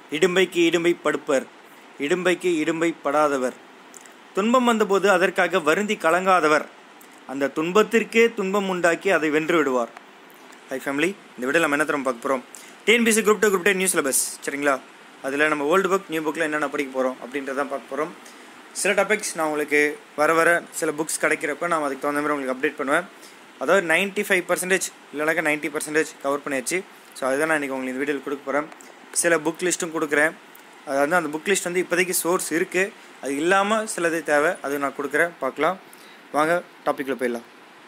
இடும்பைக்கு இடும்பை படுப்பர் இடும்பைக்கு இடும்பை படாதவர் துன்பம் வந்தபோது அதற்காக வருந்தி கலங்காதவர் அந்த துன்பத்திற்கே துன்பம் உண்டாக்கி அதை வென்று விடுவார் ஹை ஃபேமிலி இந்த வீடியோ நம்ம என்ன தரம் பார்க்க போகிறோம் TNPSC group two group ten new syllabus சரிங்களா அதில் நம்ம ஓல்டு புக் நியூ புக்கில் என்னென்ன படிக்க போகிறோம் அப்படின்றதான் பார்க்க போகிறோம் சில டாபிக்ஸ் நான் உங்களுக்கு வர வர சில புக்ஸ் கிடைக்கிறப்ப நான் அதுக்கு தகுந்த மாதிரி உங்களுக்கு அப்டேட் பண்ணுவேன் அதாவது நைன்ட்டி ஃபைவ் பர்சன்டேஜ் இல்லைனாக்கா நைன்ட்டி பர்சன்டேஜ் கவர் பண்ணியாச்சு ஸோ அதுதான் நான் இன்றைக்கி உங்களுக்கு இந்த வீடியோவில் கொடுக்க போகிறேன் சில புக் லிஸ்ட்டும் கொடுக்குறேன் அதாவது அந்த புக் லிஸ்ட் வந்து இப்போதைக்கு சோர்ஸ் இருக்குது அது இல்லாமல் சிலது தேவை அது நான் கொடுக்குறேன் பார்க்கலாம் வாங்க டாப்பிக்கில் போயிடலாம்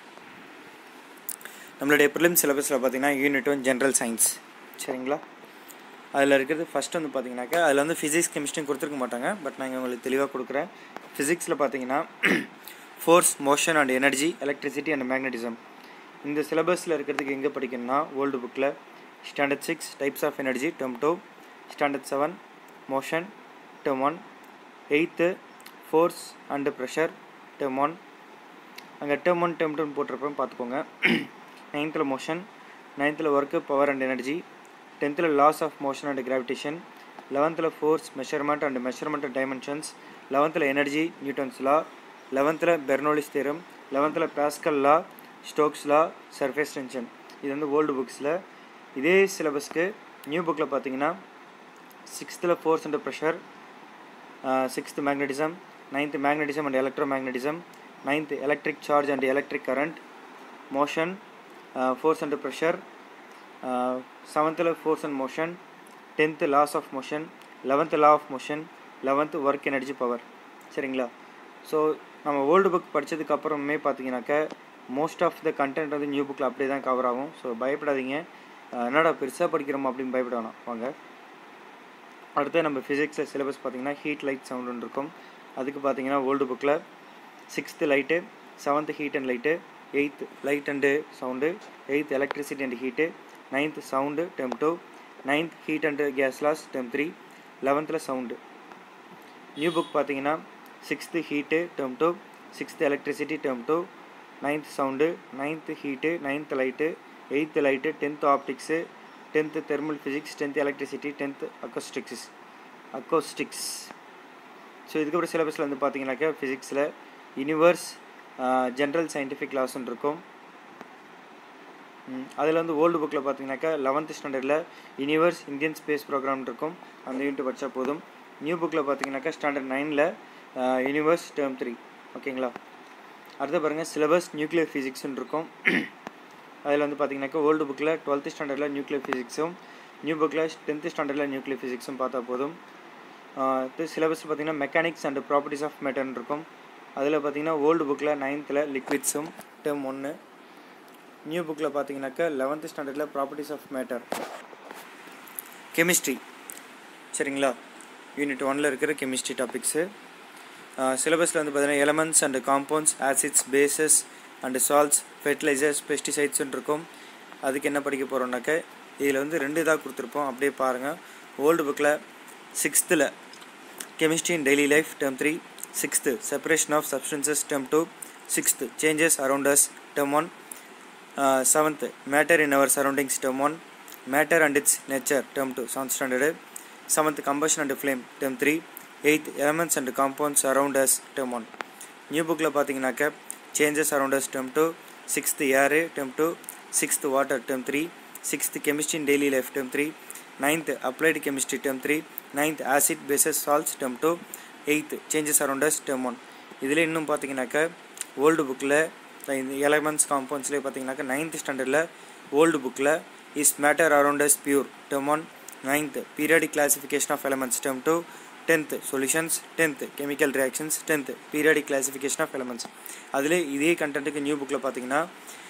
நம்மளுடைய ப்ரிலிம் சிலபஸில் பார்த்தீங்கன்னா யூனிட் ஒன் ஜென்ரல் சயின்ஸ் சரிங்களா அதில் இருக்கிறது ஃபஸ்ட் வந்து பார்த்தீங்கன்னாக்கா அதில் வந்து ஃபிசிக்ஸ் கெமிஸ்ட்ரியும் கொடுத்துருக்க மாட்டாங்க பட் நான் இங்க உங்களுக்கு தெளிவாக கொடுக்குறேன் ஃபிசிக்ஸில் பார்த்தீங்கன்னா force motion and energy electricity and magnetism இந்த சிலபஸில் இருக்கிறதுக்கு எங்கே படிக்கணும்னா ஓல்டு புக்கில் standard six types of energy term two standard seven motion term one eighth force and pressure term one அங்கே டேர்ம் ஒன் டேர்ம் டூன்னு போட்டிருப்பேன் பார்த்துக்கோங்க நைன்த்தில் மோஷன் நைன்த்தில் ஒர்க்கு பவர் அண்ட் எனர்ஜி டென்த்தில் laws of motion and gravitation லெவன்த்தில் force measurement and measurement dimensions லெவன்த்தில் energy Newton's law லெவன்த்தில் பெர்னோலிஸ் தேரம் லெவன்த்தில் pascal law Stokes law surface tension இது வந்து ஓல்டு புக்ஸில் இதே சிலபஸ்க்கு நியூ புக்கில் பார்த்தீங்கன்னா சிக்ஸ்த்தில் force and pressure sixth magnetism ninth magnetism and electromagnetism ninth electric charge and electric current motion uh, force under pressure uh, seventh force and motion tenth laws of motion eleventh law of motion eleventh work energy power சரிங்களா so நம்ம old book படித்ததுக்கு அப்புறமே பார்த்தீங்கன்னாக்க most of the content வந்து new புக்கில் அப்படியே தான் cover ஆகும் ஸோ பயப்படாதீங்க என்னடா பெருசாக படிக்கிறோம் அப்படின்னு பயப்பட வேணாம் வாங்க அடுத்து நம்ம ஃபிசிக்ஸில் சிலபஸ் பார்த்தீங்கன்னா ஹீட் லைட் சவுண்டுன்னு இருக்கும் அதுக்கு பார்த்தீங்கன்னா ஓல்டு புக்கில் sixth light seventh heat and light eighth light and sound eighth electricity and heat ninth sound term two ninth heat and gas laws term three லெவன்த்தில் சவுண்டு நியூ புக் பார்த்தீங்கன்னா sixth heat term two sixth electricity term two ninth sound ninth heat ninth light eighth light tenth optics tenth thermal physics tenth electricity tenth acoustics acoustics so இதுக்கப்புறம் சிலபஸில் வந்து பார்த்தீங்கன்னாக்கா ஃபிசிக்ஸில் universe general scientific லாஸ்ன்னு இருக்கும் அதில் வந்து old புக்கில் பார்த்தீங்கன்னாக்கா லெவன்த் ஸ்டாண்டர்டில் யூனிவர்ஸ் இந்தியன் ஸ்பேஸ் ப்ரோக்ராம் இருக்கும் அந்த யூனிட் படித்தா போதும் நியூ புக்கில் பார்த்தீங்கன்னாக்கா ஸ்டாண்டர்ட் நைனில் யூனிவர்ஸ் டேர்ம் த்ரீ ஓகேங்களா அடுத்து பாருங்கள் சிலபஸ் நியூக்ளியர் ஃபிசிக்ஸ்னு இருக்கும் அதில் வந்து பார்த்தீங்கன்னாக்கா ஓல்டு புக்கில் டுவெல்த்து ஸ்டாண்டர்டில் நியூக்ளியர் ஃபிசிக்ஸும் நியூ புக்கில் டென்த்து ஸ்டாண்டர்டில் நியூக்ளியர் ஃபிசிக்ஸும் பார்த்தா போதும் சிலபஸ் பார்த்தீங்கன்னா மெக்கானிக்ஸ் அண்ட் ப்ராப்பர்ட்டிஸ் ஆஃப் மேட்டர்னு இருக்கும் அதில் பார்த்தீங்கன்னா ஓல்டு புக்கில் நைன்த்தில் லிக்விட்ஸும் டேர்ம் ஒன்று நியூ புக்கில் பார்த்தீங்கன்னாக்கா லெவன்த்து ஸ்டாண்டர்டில் ப்ராப்பர்ட்டிஸ் ஆஃப் மேட்டர் கெமிஸ்ட்ரி சரிங்களா யூனிட் ஒனில் இருக்கிற கெமிஸ்ட்ரி டாபிக்ஸு சிலபஸில் வந்து பார்த்தீங்கன்னா elements and compounds acids bases and salts fertilisers பெஸ்டிசைட்ஸ்ன்னு இருக்கும் அதுக்கு என்ன படிக்க போகிறோம்னாக்க இதில் வந்து ரெண்டு இதாக கொடுத்துருப்போம் அப்படியே பாருங்கள் ஓல்டு புக்கில் சிக்ஸ்த்தில் chemistry in daily life term three sixth separation of substances term two sixth changes around us term one seventh matter in our surroundings term one matter and its nature term two seventh standard seventh combustion and flame term three eighth elements and compounds around us term one new புக்கில் பார்த்தீங்கன்னாக்க changes around us term two sixth air term two sixth water term three sixth chemistry in daily life term three ninth applied chemistry term three ninth acid bases salts term two eighth changes around us term one இதில் இன்னும் பார்த்தீங்கன்னாக்கா old புக்கில் இந்த elements காம்பவுண்ட்ஸ்லேயே பார்த்தீங்கன்னாக்கா ninth ஸ்டாண்டர்டில் old புக்கில் is matter around us pure term one ninth periodic classification of elements term two tenth solutions tenth chemical reactions tenth periodic classification of elements அதில் இதே கண்டென்ட்டுக்கு நியூ புக்கில் பார்த்தீங்கன்னா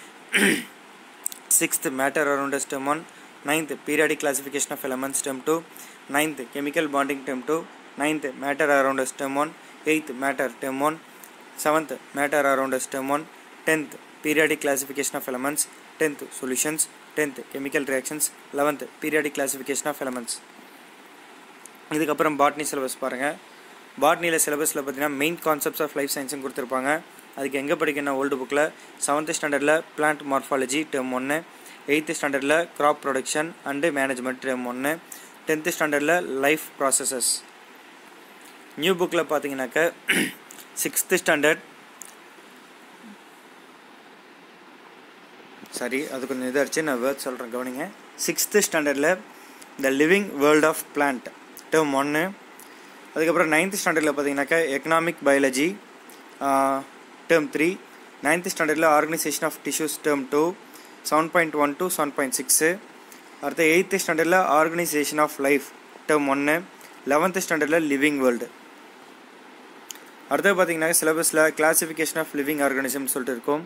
sixth matter around us term one ninth periodic classification of elements term 2 ninth chemical bonding term 2 ninth matter around us term 1 eighth matter term 1 seventh matter around us term 1 tenth periodic classification of elements tenth solutions tenth chemical reactions eleventh periodic classification of elements இதுக்கப்புறம் botany syllabus பாருங்கள் பாட்னியில் சிலபஸில் பார்த்தீங்கன்னா main concepts of life சயின்ஸும் கொடுத்துருப்பாங்க அதுக்கு எங்கே படிக்கணும் ஓல்டு புக்கில் செவன்த் ஸ்டாண்டர்டில் பிளான்ட் மார்ஃபாலஜி டேர்ம் ஒன்று எயித்து ஸ்டாண்டர்டில் crop production and management term ஒன்று டென்த்து ஸ்டாண்டர்டில் லைஃப் ப்ராசஸஸ் நியூ புக்கில் பார்த்தீங்கன்னாக்க சிக்ஸ்த்து ஸ்டாண்டர்ட் சாரி அது கொஞ்சம் இதாகிடுச்சு நான் வேர்ட் சொல்கிறேன் கவனிங்க சிக்ஸ்த்து ஸ்டாண்டர்டில் the living world of plant term ஒன்று அதுக்கப்புறம் நைன்த் ஸ்டாண்டர்டில் பார்த்தீங்கன்னாக்கா economic biology term three ninth ஸ்டாண்டர்டில் organisation of tissues term two seven point one two seven point six அடுத்து எயித்து ஸ்டாண்டர்டில் ஆர்கனைசேஷன் ஆஃப் லைஃப் டேர்ம் ஒன்று லெவன்த்து ஸ்டாண்டர்டில் லிவிங் வேர்ல்டு அடுத்தது பார்த்தீங்கன்னா சிலபஸில் கிளாசிஃபிகேஷன் ஆஃப் லிவிங் ஆர்கானிசம் சொல்லிட்டு இருக்கும்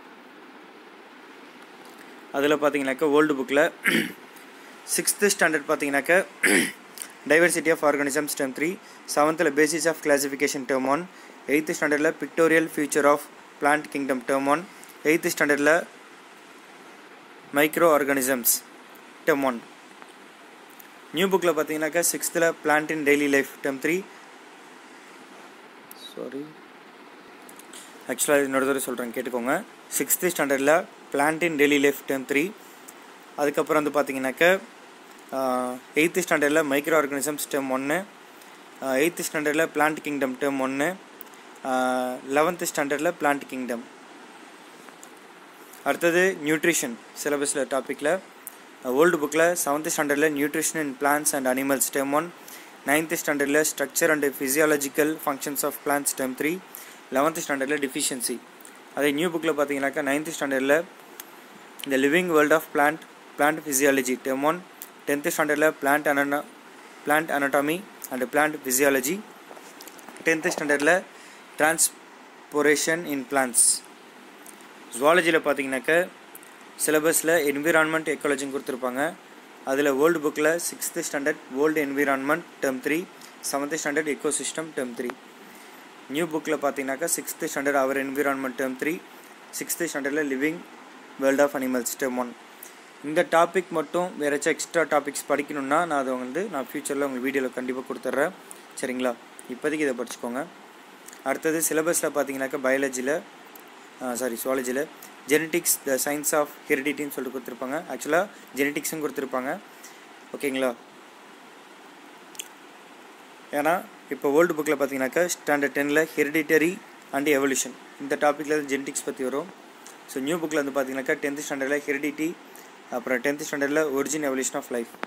அதில் பார்த்தீங்கன்னாக்கா ஓல்டு புக்கில் சிக்ஸ்த்து ஸ்டாண்டர்ட் பார்த்தீங்கன்னாக்கா diversity of organisms term three செவன்த்தில் basis of classification term one eighth ஸ்டாண்டர்டில் pictorial future of plant kingdom term one eighth ஸ்டாண்டர்டில் microorganisms term one new புக்கில் பார்த்தீங்கன்னாக்கா சிக்ஸ்த்தில் plant in daily life term three sorry ஆக்சுவலாக இன்னொரு தடவை சொல்கிறேன் கேட்டுக்கோங்க சிக்ஸ்த்து ஸ்டாண்டர்டில் plant in daily life term three அதுக்கப்புறம் வந்து பார்த்தீங்கன்னாக்கா எயித்து ஸ்டாண்டர்டில் மைக்ரோ ஆர்கானிசம்ஸ் டேர்ம் ஒன்று எயித்து ஸ்டாண்டர்டில் பிளான்ட் கிங்டம் டேர்ம் ஒன்று லெவன்த்து ஸ்டாண்டர்டில் பிளான்ட் கிங்டம் அடுத்தது நியூட்ரிஷன் சிலபஸில் டாப்பிக்கில் ஓல்டு புக்கில் செவன்த்து ஸ்டாண்டர்டில் nutrition in plants and animals term one ninth ஸ்டாண்டர்டில் structure and physiological functions of plants term three eleventh ஸ்டாண்டர்டில் டிஃபிஷியன்சி அதே நியூ புக்கில் பார்த்தீங்கன்னாக்கா நைன்த்து ஸ்டாண்டர்டில் இந்த living world of plant plant physiology term one tenth ஸ்டாண்டர்டில் பிளான்ட் அனனா plant anatomy and plant physiology tenth ஸ்டாண்டர்டில் டிரான்ஸ்பொரேஷன் இன் பிளான்ஸ் ஜுவாலஜியில் பார்த்தீங்கன்னாக்கா சிலபஸில் என்விரான்மெண்ட் எக்காலஜின்னு கொடுத்துருப்பாங்க அதில் வேர்ல்டு புக்கில் sixth standard world environment term three seventh standard ecosystem term three new புக்கில் பார்த்தீங்கன்னாக்கா sixth standard our environment term three sixth ஸ்டாண்டர்டில் living world of animals term one இந்த topic மட்டும் வேறு ஏதாச்சும் எக்ஸ்ட்ரா டாபிக்ஸ் படிக்கணுன்னா நான் அதை வந்து நான் ஃப்யூச்சரில் உங்கள் வீடியோவில் கண்டிப்பாக கொடுத்துட்றேன் சரிங்களா இப்போதைக்கு இதை படிச்சுக்கோங்க அடுத்தது சிலபஸில் பார்த்தீங்கன்னாக்கா பயாலஜியில் சாரி சுவாலஜியில் ஜெனட்டிக்ஸ் த சயின்ஸ் ஆஃப் ஹெரிடிட்டின்னு சொல்லிட்டு கொடுத்துருப்பாங்க ஆக்சுவலாக ஜெனட்டிக்ஸும் கொடுத்துருப்பாங்க ஓகேங்களா ஏன்னா இப்போ வேர்ல்டு புக்கில் பார்த்தீங்கன்னாக்கா ஸ்டாண்டர்ட் டெனில் ஹெரிடிட்டரி அண்ட் எவல்யூஷன் இந்த டாப்பிக்கில் ஜெனட்டிக்ஸ் பற்றி வரும் ஸோ நியூ புக்கில் வந்து பார்த்தீங்கன்னாக்கா டென்த்து ஸ்டாண்டர்டில் ஹெரிடிட்டி அப்புறம் டென்த்து ஸ்டாண்டர்டில் origin evolution of life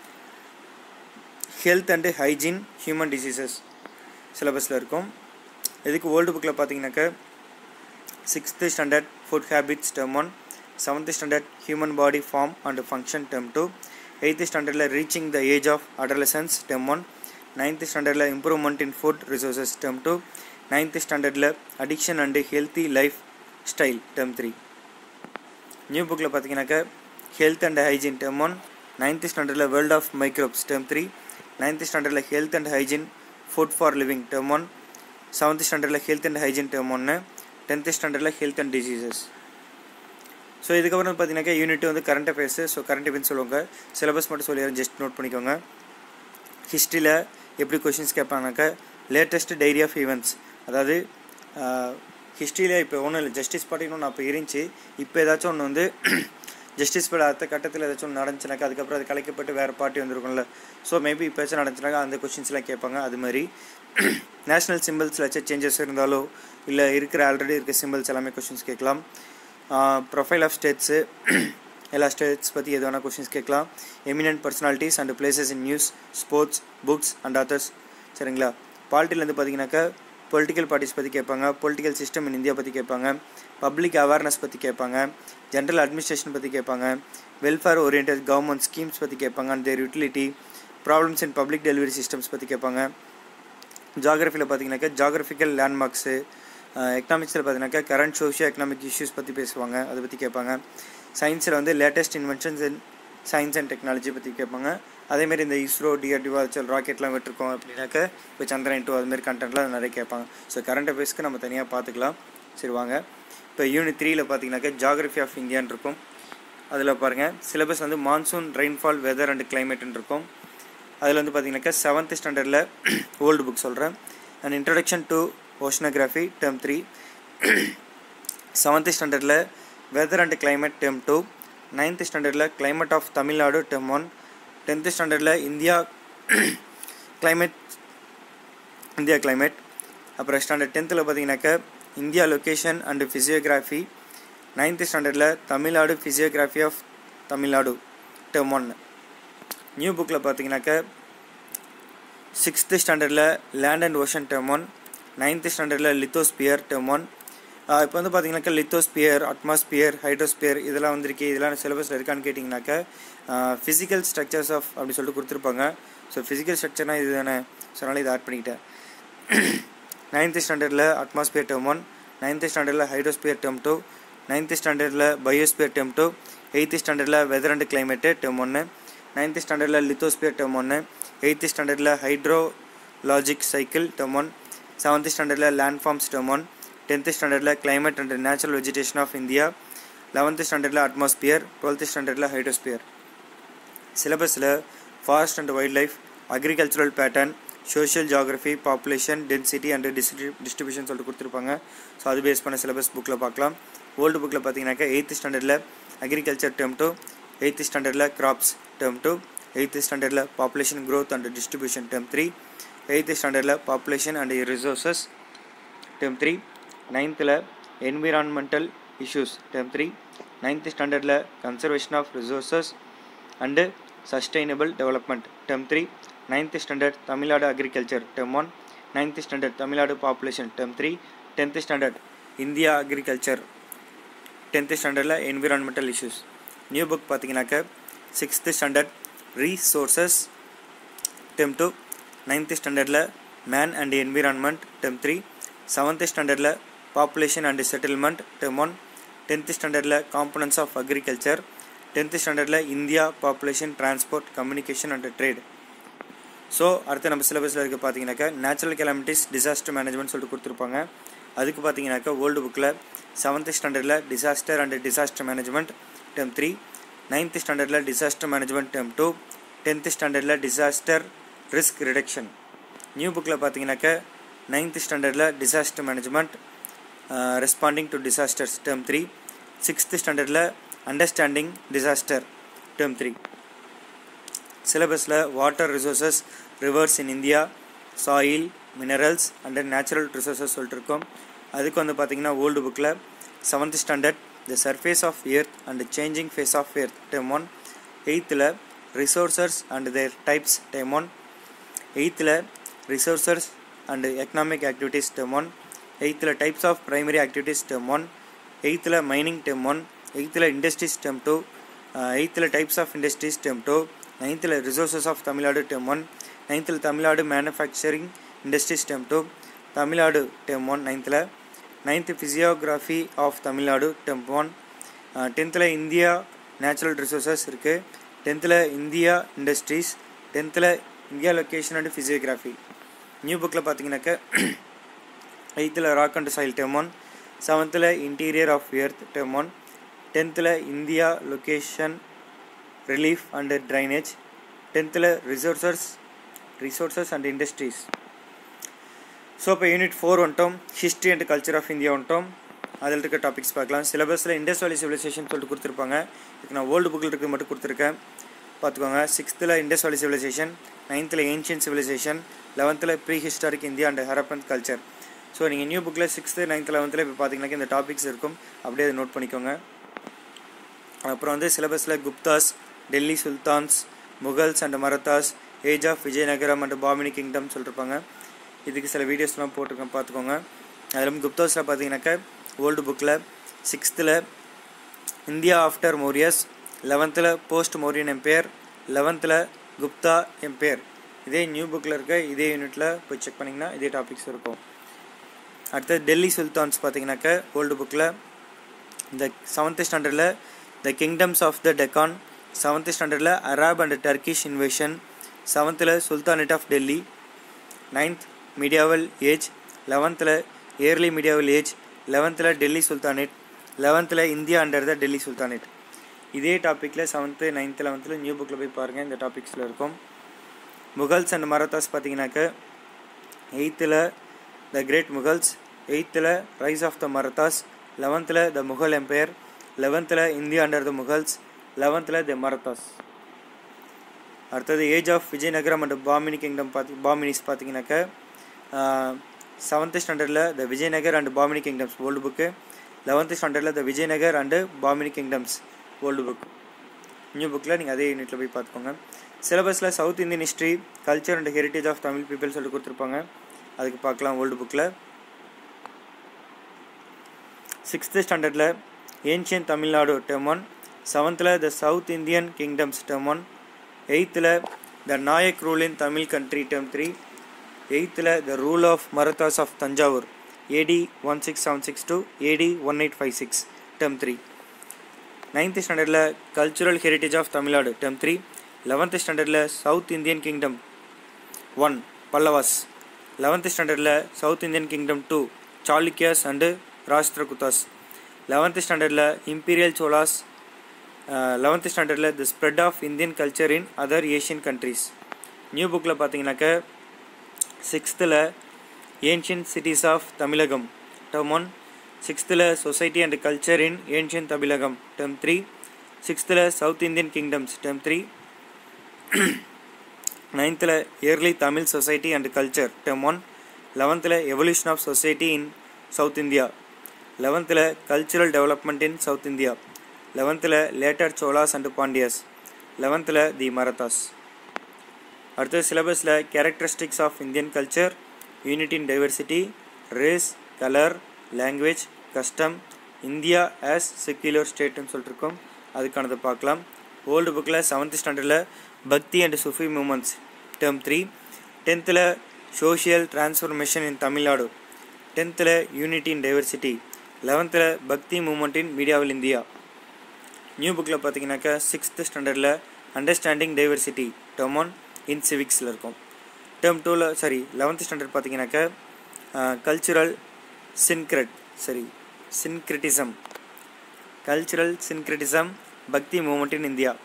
health and hygiene human diseases சிலபஸில் இருக்கும் இதுக்கு வேர்ல்டு புக்கில் பார்த்தீங்கன்னாக்கா sixth standard food habits term one seventh standard human body form and function term two eighth ஸ்டாண்டர்டில் reaching the age of adolescence term one ninth ஸ்டாண்டர்டில் improvement in food resources term two ninth ஸ்டாண்டர்டில் addiction and healthy lifestyle term three new புக்கில் பார்த்தீங்கன்னாக்கா health and hygiene term one ninth ஸ்டாண்டர்டில் world of microbes term three ninth ஸ்டாண்டர்டில் health and hygiene food for living term one seventh ஸ்டாண்டர்டில் health and hygiene term ஒன்று tenth ஸ்டாண்டர்டில் health and diseases so இதுக்கப்புறம் பார்த்தீங்கன்னாக்கா unit வந்து current affairs so current affairs சொல்லுவாங்க syllabus மட்டும் சொல்லிடுறேன் ஜஸ்ட் நோட் பண்ணிக்கோங்க ஹிஸ்ட்ரியில் எப்படி கொஷின்ஸ் கேட்பாங்கனாக்கா லேட்டஸ்ட் டைரி ஆஃப் ஈவெண்ட்ஸ் அதாவது ஹிஸ்ட்ரியில் இப்போ ஒன்றும் இல்லை ஜஸ்டிஸ் பார்ட்டின்னு ஒன்று அப்போ இருந்துச்சு இப்போ ஏதாச்சும் ஒன்று வந்து ஜஸ்டிஸ் பட அடுத்த கட்டத்தில் ஏதாச்சும் ஒன்று நடந்துச்சுனாக்கா அதுக்கப்புறம் அது கலைக்கப்பட்டு வேறு பார்ட்டி வந்திருக்கும்ல ஸோ மேபி இப்போ ஏதாச்சும் நடந்துச்சுனாக்கா அந்த கொஷின்ஸ்லாம் கேட்பாங்க அது மாதிரி நேஷ்னல் சிம்பிள்ஸில் ஏதாச்சும் சேஞ்சஸ் இருந்தாலோ இல்லை இருக்கிற ஆல்ரெடி இருக்க சிம்பிள்ஸ் எல்லாமே கொஷின்ஸ் கேட்கலாம் ப்ரொஃபைல் ஆஃப் ஸ்டேட்ஸு எல்லா ஸ்டேட்ஸ் பற்றி எது வேணால் கொஷின்ஸ் கேட்கலாம் eminent personalities and places in news sports books and authors சரிங்களா பாலிட்டிலேருந்து பார்த்தீங்கன்னாக்கா பொலிட்டிக்கல் பார்ட்டிஸ் பற்றி கேட்பாங்க பொலிட்டிக்கல் சிஸ்டம் இன் இந்தியா பற்றி கேட்பாங்க பப்ளிக் அவேர்னஸ் பற்றி கேட்பாங்க ஜென்ரல் அட்மினிஸ்ட்ரேஷன் பற்றி கேட்பாங்க வெல்ஃபேர் ஓரியன்ட் கவர்மெண்ட் ஸ்கீம்ஸ் பற்றி கேட்பாங்க and their utility problems in public delivery systems பற்றி கேட்பாங்க ஜாகிரஃபியில் பார்த்தீங்கன்னாக்கா ஜாகிரபிக்கல் லேண்ட்மார்க்ஸு எக்கனாமிக்ஸில் பார்த்தீங்கன்னாக்கா கரண்ட் சோஷியோ எக்கனாமிக் இஷ்யூஸ் பற்றி பேசுவாங்க அதை பற்றி கேட்பாங்க சயின்ஸில் வந்து latest inventions in science and technology பற்றி கேட்பாங்க அதேமாரி இந்த இஸ்ரோ டிஆர்டிஓ வச்சல் ராக்கெட்லாம் விட்டுருக்கோம் அப்படின்னாக்க இப்போ சந்திரன் டூ அதுமாரி கண்டென்ட்லாம் நிறைய கேட்பாங்க ஸோ கரண்ட் அஃபேர்ஸ்க்கு நம்ம தனியாக பார்த்துக்கலாம் சரி வாங்க இப்போ யூனிட் த்ரீயில் பார்த்தீங்கன்னாக்கா ஜாகிரஃபி ஆஃப் இந்தியான்னு இருக்கும் அதில் பாருங்கள் சிலபஸ் வந்து மான்சூன் ரெயின்ஃபால் வெதர் அண்ட் கிளைமேட்னு இருக்கும் அதில் வந்து பார்த்தீங்கன்னாக்கா செவன்த் ஸ்டாண்டர்டில் ஓல்டு புக் சொல்கிறேன் and introduction to oceanography term three seventh ஸ்டாண்டர்டில் weather and climate term two ninth ஸ்டாண்டர்டில் climate of Tamil Nadu term one tenth ஸ்டாண்டர்டில் இந்தியா கிளைமேட் இந்தியா கிளைமேட் அப்புறம் ஸ்டாண்டர்ட் டென்த்தில் பார்த்தீங்கன்னாக்கா India location and physiography ninth ஸ்டாண்டர்டில் Tamil Nadu physiography of Tamil Nadu term one new புக்கில் பார்த்தீங்கன்னாக்கா sixth ஸ்டாண்டர்டில் land and ocean term one ninth ஸ்டாண்டர்டில் லித்தோஸ்பியர் டேர்ம் ஒன் இப்போ வந்து பார்த்தீங்கன்னாக்கா லித்தோஸ்பியர் அட்மாஸ்பியர் ஹைட்ரோஸ்பியர் இதெல்லாம் வந்திருக்கு இதெல்லாம் சிலபஸில் இருக்கான்னு கேட்டிங்கனாக்கா ஃபிசிக்கல் ஸ்ட்ரக்சர்ஸ் ஆஃப் அப்படி சொல்லிட்டு கொடுத்துருப்பாங்க ஸோ ஃபிசிக்கல் ஸ்ட்ரக்சர்னால் இது தானே ஸோ அதனால் இதை ஆட் பண்ணிக்கிட்டேன் நைன்த்து ஸ்டாண்டர்டில் அட்மாஸ்பியர் டேர்ம் ஒன் நைன்த்து ஸ்டாண்டர்டில் ஹைட்ரோஸ்பியர் டேர்ம் டூ நைன்த்து ஸ்டாண்டர்டில் பயோஸ்பியர் டேர்ம் டூ எயித்து ஸ்டாண்டர்டில் வெதர் அண்ட் கிளைமேட்டு டேர்ம் ஒன்று நைன்த்து ஸ்டாண்டர்டில் லித்தோஸ்பியர் டேர்ம் ஒன்று எயித்து ஸ்டாண்டர்டில் hydrologic cycle term one seventh ஸ்டாண்டர்டில் landforms term one tenth ஸ்டாண்டர்டில் climate and natural vegetation of India eleventh ஸ்டாண்டர்டில் atmosphere twelfth ஸ்டாண்டர்டில் hydrosphere சிலபஸில் forest and wildlife agricultural pattern social geography population density and டிஸ்ட்ரி distribution சொல்லிட்டு கொடுத்துருப்பாங்க so அது base பண்ண சிலபஸ் புக்கில் பார்க்கலாம் ஓல்டு புக்கில் பார்த்தீங்கன்னாக்கா எயித்து ஸ்டாண்டர்டில் அக்ரிகல்ச்சர் டேர்ம் டூ எயித்து ஸ்டாண்டர்டில் கிராப்ஸ் டேர்ம் டூ எயித்து ஸ்டாண்டர்டில் population growth and distribution term three eighth ஸ்டாண்டர்டில் population and resources term three நைன்த்தில் environmental issues term three ninth ஸ்டாண்டர்டில் conservation of resources and sustainable development term three ninth standard Tamil Nadu agriculture term one ninth standard Tamil Nadu population term three tenth standard India agriculture tenth ஸ்டாண்டர்டில் environmental issues new book பார்த்தீங்கன்னாக்க sixth standard resources term two ninth ஸ்டாண்டர்டில் man and environment term three seventh ஸ்டாண்டர்டில் population and settlement term one tenth ஸ்டாண்டர்டில் components of agriculture tenth ஸ்டாண்டர்டில் India population transport communication and trade so அடுத்து நம்ம சிலபஸில் இருக்க பார்த்தீங்கன்னாக்கா நேச்சுரல் கெலாமிட்டிஸ் டிசாஸ்டர் மேனேஜ்மெண்ட் சொல்லிட்டு கொடுத்துருப்பாங்க அதுக்கு பார்த்தீங்கன்னாக்கா ஓல்டு புக்கில் செவன்த்து ஸ்டாண்டர்டில் disaster and disaster management term three ninth ஸ்டாண்டர்டில் disaster management term two tenth ஸ்டாண்டர்டில் டிசாஸ்டர் ரிஸ்க் ரிடக்ஷன் நியூ புக்கில் பார்த்தீங்கன்னாக்கா நைன்த்து ஸ்டாண்டர்டில் disaster management responding to disasters term three sixth ஸ்டாண்டர்டில் அண்டர்ஸ்டாண்டிங் டிசாஸ்டர் டேர்ம் த்ரீ சிலபஸில் water resources rivers in India soil minerals and natural resources சொல்லிட்டு இருக்கோம் அதுக்கு வந்து பார்த்தீங்கன்னா ஓல்டு புக்கில் seventh standard the surface of earth and changing face of earth term one எயித்தில் resources and their types term one எயித்தில் resources and economic activities term one எயித்தில் types of primary activities term one எயித்தில் mining term one எயித்தில் industries term two எயித்தில் types of industries term two நைன்த்தில் resources of Tamil Nadu term one நைன்த்தில் Tamil Nadu manufacturing industries term two Tamil Nadu term one நைன்த்தில் ninth physiography of Tamil Nadu term one டென்த்தில் India natural resources இருக்குது டென்த்தில் India industries டென்த்தில் India location and physiography new புக்கில் பார்த்தீங்கன்னாக்க எயித்தில் rock and soil term one செவன்த்தில் interior of earth term one டென்த்தில் India location relief and drainage டென்த்தில் resources resources and industries so இப்போ யூனிட் ஃபோர் வந்துட்டோம் history and culture of India வந்துட்டோம் அதில் இருக்க டாபிக்ஸ் பார்க்கலாம் சிலபஸில் இண்டஸ் வேலி சிவிலைசேஷன் சொல்லிட்டு கொடுத்துருப்பாங்க இதுக்கு நான் ஓல்டு புக்கில் இருக்க மட்டும் கொடுத்துருக்கேன் பார்த்துக்கோங்க சிக்ஸ்த்தில் இண்டஸ் வேலி சிவிலைசேஷன் நைன்த்தில் ஏன்ஷியன் சிவிலைசேஷன் லெவன்த்தில் prehistoric India and Harappan culture so நீங்கள் நியூ புக்கில் சிக்ஸ்த்து நைன்த் லெவன்த்தில் இப்போ பார்த்தீங்கன்னா இந்த டாபிக்ஸ் இருக்கும் அப்படியே அதை நோட் பண்ணிக்கோங்க அப்புறம் வந்து சிலபஸில் Guptas Delhi sultans Mughals and Marathas age of Vijayanagaram and Bahmani kingdom சொல்லியிருப்பாங்க இதுக்கு சில வீடியோஸ்லாம் போட்டிருக்கேன் பார்த்துக்கோங்க அதில் குப்தாஸில் பார்த்தீங்கன்னாக்கா ஓல்டு புக்கில் சிக்ஸ்த்தில் இந்தியா ஆஃப்டர் மோரியஸ் லெவன்த்தில் போஸ்ட் மோரியன் எம்பையர் லெவன்த்தில் குப்தா எம்பையர் இதே நியூ புக்கில் இருக்க இதே யூனிட்டில் போய் செக் பண்ணிங்கன்னா இதே டாபிக்ஸ் இருக்கும் அடுத்தது டெல்லி சுல்தான்ஸ் பார்த்தீங்கன்னாக்கா ஓல்டு புக்கில் இந்த செவன்த்து ஸ்டாண்டர்டில் the kingdoms of the Deccan seventh ஸ்டாண்டர்டில் அராப் அண்ட் டர்க்கிஷ் இன்வேஷன் செவன்த்தில் sultanate of Delhi ninth medieval age லெவன்த்தில் இயர்லி மீடியாவல் ஏஜ் லெவன்த்தில் டெல்லி சுல்தானேட் லெவன்த்தில் India under the Delhi sultanate இதே டாப்பிக்கில் செவன்த்து நைன்த்து லெவன்த்தில் நியூ புக்கில் போய் பாருங்கள் இந்த டாபிக்ஸில் இருக்கும் முகல்ஸ் அண்ட் மராத்தாஸ் பார்த்தீங்கன்னாக்க எயித்தில் த கிரேட் முகல்ஸ் எயித்தில் ரைஸ் ஆஃப் த மராத்தாஸ் லெவன்த்தில் த முகல் எம்பையர் லெவன்த்தில் இந்தியா அண்டர் த முகல்ஸ் லெவன்த்தில் த மராத்தாஸ் அடுத்தது age of Vijayanagaram and Bahmani kingdom பார்த்தி பாமினிஸ் பார்த்தீங்கன்னாக்க செவன்த் ஸ்டாண்டர்டில் the Vijayanagar and Bahmani kingdoms old book eleventh ஸ்டாண்டர்டில் the Vijayanagar and Bahmani kingdoms old book new புக்கில் நீங்கள் அதே யூனிட்டில் போய் பார்த்துக்கோங்க சிலபஸில் south Indian history culture and heritage of Tamil people சொல்லி கொடுத்துருப்பாங்க அதுக்கு பார்க்கலாம் ஓல்டு புக்கில் சிக்ஸ்த்து ஸ்டாண்டர்டில் ஏன்ஷியன் தமிழ்நாடு டெர்ம் ஒன் செவன்த்தில் the south Indian kingdoms term one எயித்தில் the Nayak rule in Tamil country term three எயித்தில் the rule of Marathas of Thanjavur AD one six seven six two AD one eight five six term three ninth ஸ்டாண்டர்டில் cultural heritage of Tamil Nadu term three eleventh ஸ்டாண்டர்டில் south Indian kingdom one Pallavas eleventh ஸ்டாண்டர்டில் south Indian kingdom two Chalukyas and Rashtrakutas eleventh ஸ்டாண்டர்டில் imperial Cholas eleventh ஸ்டாண்டர்டில் the spread of Indian culture in other Asian countries new புக்கில் பார்த்தீங்கன்னாக்க சிக்ஸ்த்தில் ancient cities of Tamilagam term one சிக்ஸ்த்தில் society and culture in ancient Tamilagam term three சிக்ஸ்த்தில் south Indian kingdoms term three நைன்த்தில் early Tamil society and culture term one லெவன்த்தில் evolution of society in south India லெவன்த்தில் cultural development in south India லெவன்த்தில் later Cholas and Pandyas லெவன்த்தில் தி மரத்தாஸ் அடுத்தது சிலபஸில் characteristics of Indian culture unit in diversity race colour language custom India as secular ஸ்டேட்னு சொல்லிட்டுருக்கோம் அதுக்கானதை பார்க்கலாம் ஓல்டு புக்கில் செவன்த் ஸ்டாண்டர்டில் Bhakti and Sufi movements term three டென்த்தில் சோஷியல் டிரான்ஸ்ஃபர்மேஷன் இன் தமிழ்நாடு டென்த்தில் யூனிட்டி இன் டைவர்சிட்டி லெவன்த்தில் பக்தி மூமெண்ட் இன் மீடியாவில் இந்தியா நியூ புக்கில் பார்த்தீங்கன்னாக்கா சிக்ஸ்த் ஸ்டாண்டர்டில் understanding diversity term one in சிவிக்ஸில் இருக்கும் டேர்ம் டூவில் சாரி லெவன்த் ஸ்டாண்டர்ட் பார்த்தீங்கன்னாக்கா கல்ச்சுரல் சின்க்ரெட் சரி சின்க்ரிட்டிசம் கல்ச்சுரல் சின்க்ரிட்டிசம் பக்தி மூமெண்ட் இன் இந்தியா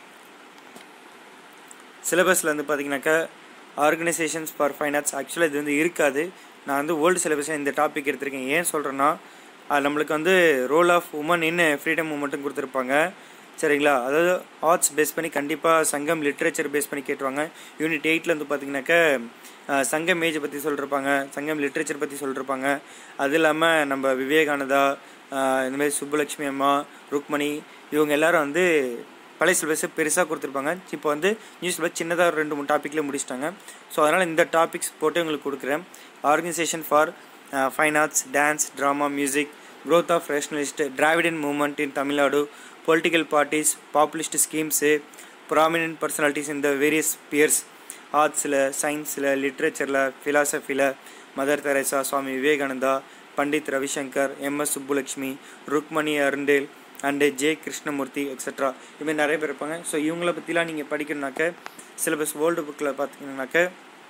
சிலபஸில் வந்து பார்த்தீங்கன்னாக்கா ஆர்கனைசேஷன்ஸ் ஃபார் ஃபைன் ஆர்ட்ஸ் ஆக்சுவலாக இது வந்து இருக்காது நான் வந்து ஓல்டு சிலபஸில் இந்த டாபிக் எடுத்திருக்கேன் ஏன் சொல்கிறேன்னா அது நம்மளுக்கு வந்து role of women in freedom மூமெண்ட்டும் கொடுத்துருப்பாங்க சரிங்களா அதாவது ஆர்ட்ஸ் பேஸ் பண்ணி கண்டிப்பாக சங்கம் லிட்ரேச்சர் பேஸ் பண்ணி கேட்டுருவாங்க யூனிட் எயிட்டில் வந்து பார்த்தீங்கன்னாக்கா சங்கம் ஏஜ் பற்றி சொல்லிருப்பாங்க சங்கம் லிட்ரேச்சர் பற்றி சொல்லிருப்பாங்க அது இல்லாமல் நம்ம விவேகானந்தா இந்தமாதிரி சுப்புலட்சுமி அம்மா ருக்மணி இவங்க எல்லாரும் வந்து பழைய சிலபஸை பெருசாக கொடுத்துருப்பாங்க இப்போ வந்து நியூஸ் சிலபஸ் சின்னதாக ஒரு ரெண்டு மூணு டாப்பிக்கில் முடிச்சிட்டாங்க ஸோ அதனால் இந்த டாபிக்ஸ் போட்டு உங்களுக்கு கொடுக்குறேன் organisation for fine arts dance drama music growth of rationalist Dravidian movement in Tamil Nadu political parties populist schemes prominent personalities இந்த வேரியஸ் பியர்ஸ் ஆர்ட்ஸில் சயின்ஸில் லிட்ரேச்சரில் ஃபிலாசபியில் Mother Teresa Swami Vivekananda Pandit Ravi Shankar M S Subbulakshmi Rukmini Arundale and J Krishnamurthy extra இதுமாதிரி நிறைய பேர் இருப்பாங்க ஸோ இவங்கள பற்றிலாம் நீங்கள் படிக்கணுனாக்க சிலபஸ் வேர்ல்டு புக்கில் பார்த்தீங்கன்னாக்க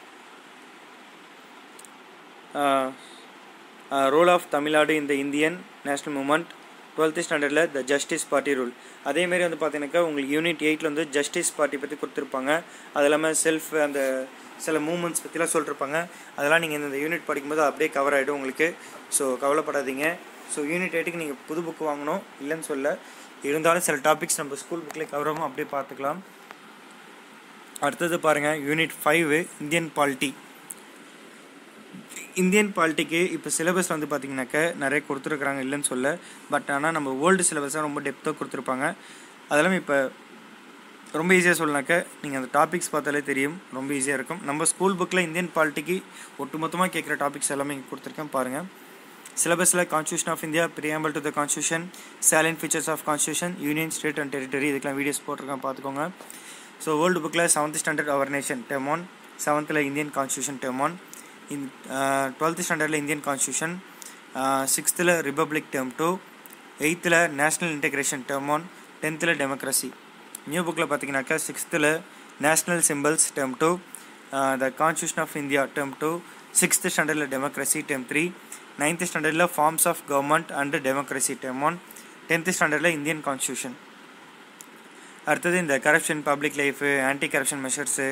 ரோல் ஆஃப் தமிழ்நாடு இந்த இந்தியன் நேஷ்னல் மூமெண்ட் டுவெல்த்து ஸ்டாண்டர்டில் த ஜஸ்டிஸ் பார்ட்டி ரூல் அதேமாரி வந்து பார்த்தீங்கன்னாக்கா உங்களுக்கு யூனிட் எயிட்டில் வந்து ஜஸ்டிஸ் பார்ட்டி பற்றி கொடுத்துருப்பாங்க அது இல்லாமல் செல்ஃப் அந்த சில மூமெண்ட்ஸ் பற்றிலாம் சொல்லிருப்பாங்க அதெல்லாம் நீங்கள் இந்த யூனிட் படிக்கும்போது அப்படியே கவர் ஆகிடும் உங்களுக்கு ஸோ கவலைப்படாதீங்க ஸோ யூனிட் எயிட்டுக்கு நீங்கள் புது புக்கு வாங்கணும் இல்லைன்னு சொல்ல இருந்தாலும் சில டாபிக்ஸ் நம்ம ஸ்கூல் புக்கில் கவரமும் அப்படியே பார்த்துக்கலாம் அடுத்தது பாருங்கள் unit five Indian polity Indian பாலிட்டிக்கு இப்போ சிலபஸ் வந்து பார்த்திங்கனாக்க நிறைய கொடுத்துருக்குறாங்க இல்லைன்னு சொல்ல பட் ஆனால் நம்ம ஓல்டு சிலபஸாக ரொம்ப டெப்த்தாக கொடுத்துருப்பாங்க அதெல்லாம் இப்போ ரொம்ப ஈஸியாக சொல்லனாக்க நீங்கள் அந்த டாபிக்ஸ் பார்த்தாலே தெரியும் ரொம்ப ஈஸியாக இருக்கும் நம்ம ஸ்கூல் புக்கில் இந்தியன் பாலிட்டிக்கு ஒட்டுமொத்தமாக கேட்குற டாபிக்ஸ் எல்லாமே இங்கே கொடுத்துருக்கேன் பாருங்கள் சிலபஸில் constitution of India preamble to the constitution salient features of constitution union state and territory இதுக்கெல்லாம் வீடியோஸ் போட்டிருக்கேன் பார்த்துக்கோங்க ஸோ வேர்ல்டு புக்கில் seventh standard our nation term one செவன்த்தில் Indian constitution term one in twelfth ஸ்டாண்டர்டில் இந்தியன் கான்ஸ்டியூஷன் சிக்ஸ்த்தில் republic term two எயித்தில் national integration term one டென்த்தில் democracy new புக்கில் பார்த்தீங்கன்னாக்கா சிக்ஸ்த்தில் national symbols term two the constitution of India term two sixth ஸ்டாண்டர்டில் democracy term three ninth ஸ்டாண்டர்டில் forms of government and democracy term one tenth ஸ்டாண்டர்டில் Indian constitution அடுத்தது இந்த corruption public life anti corruption measures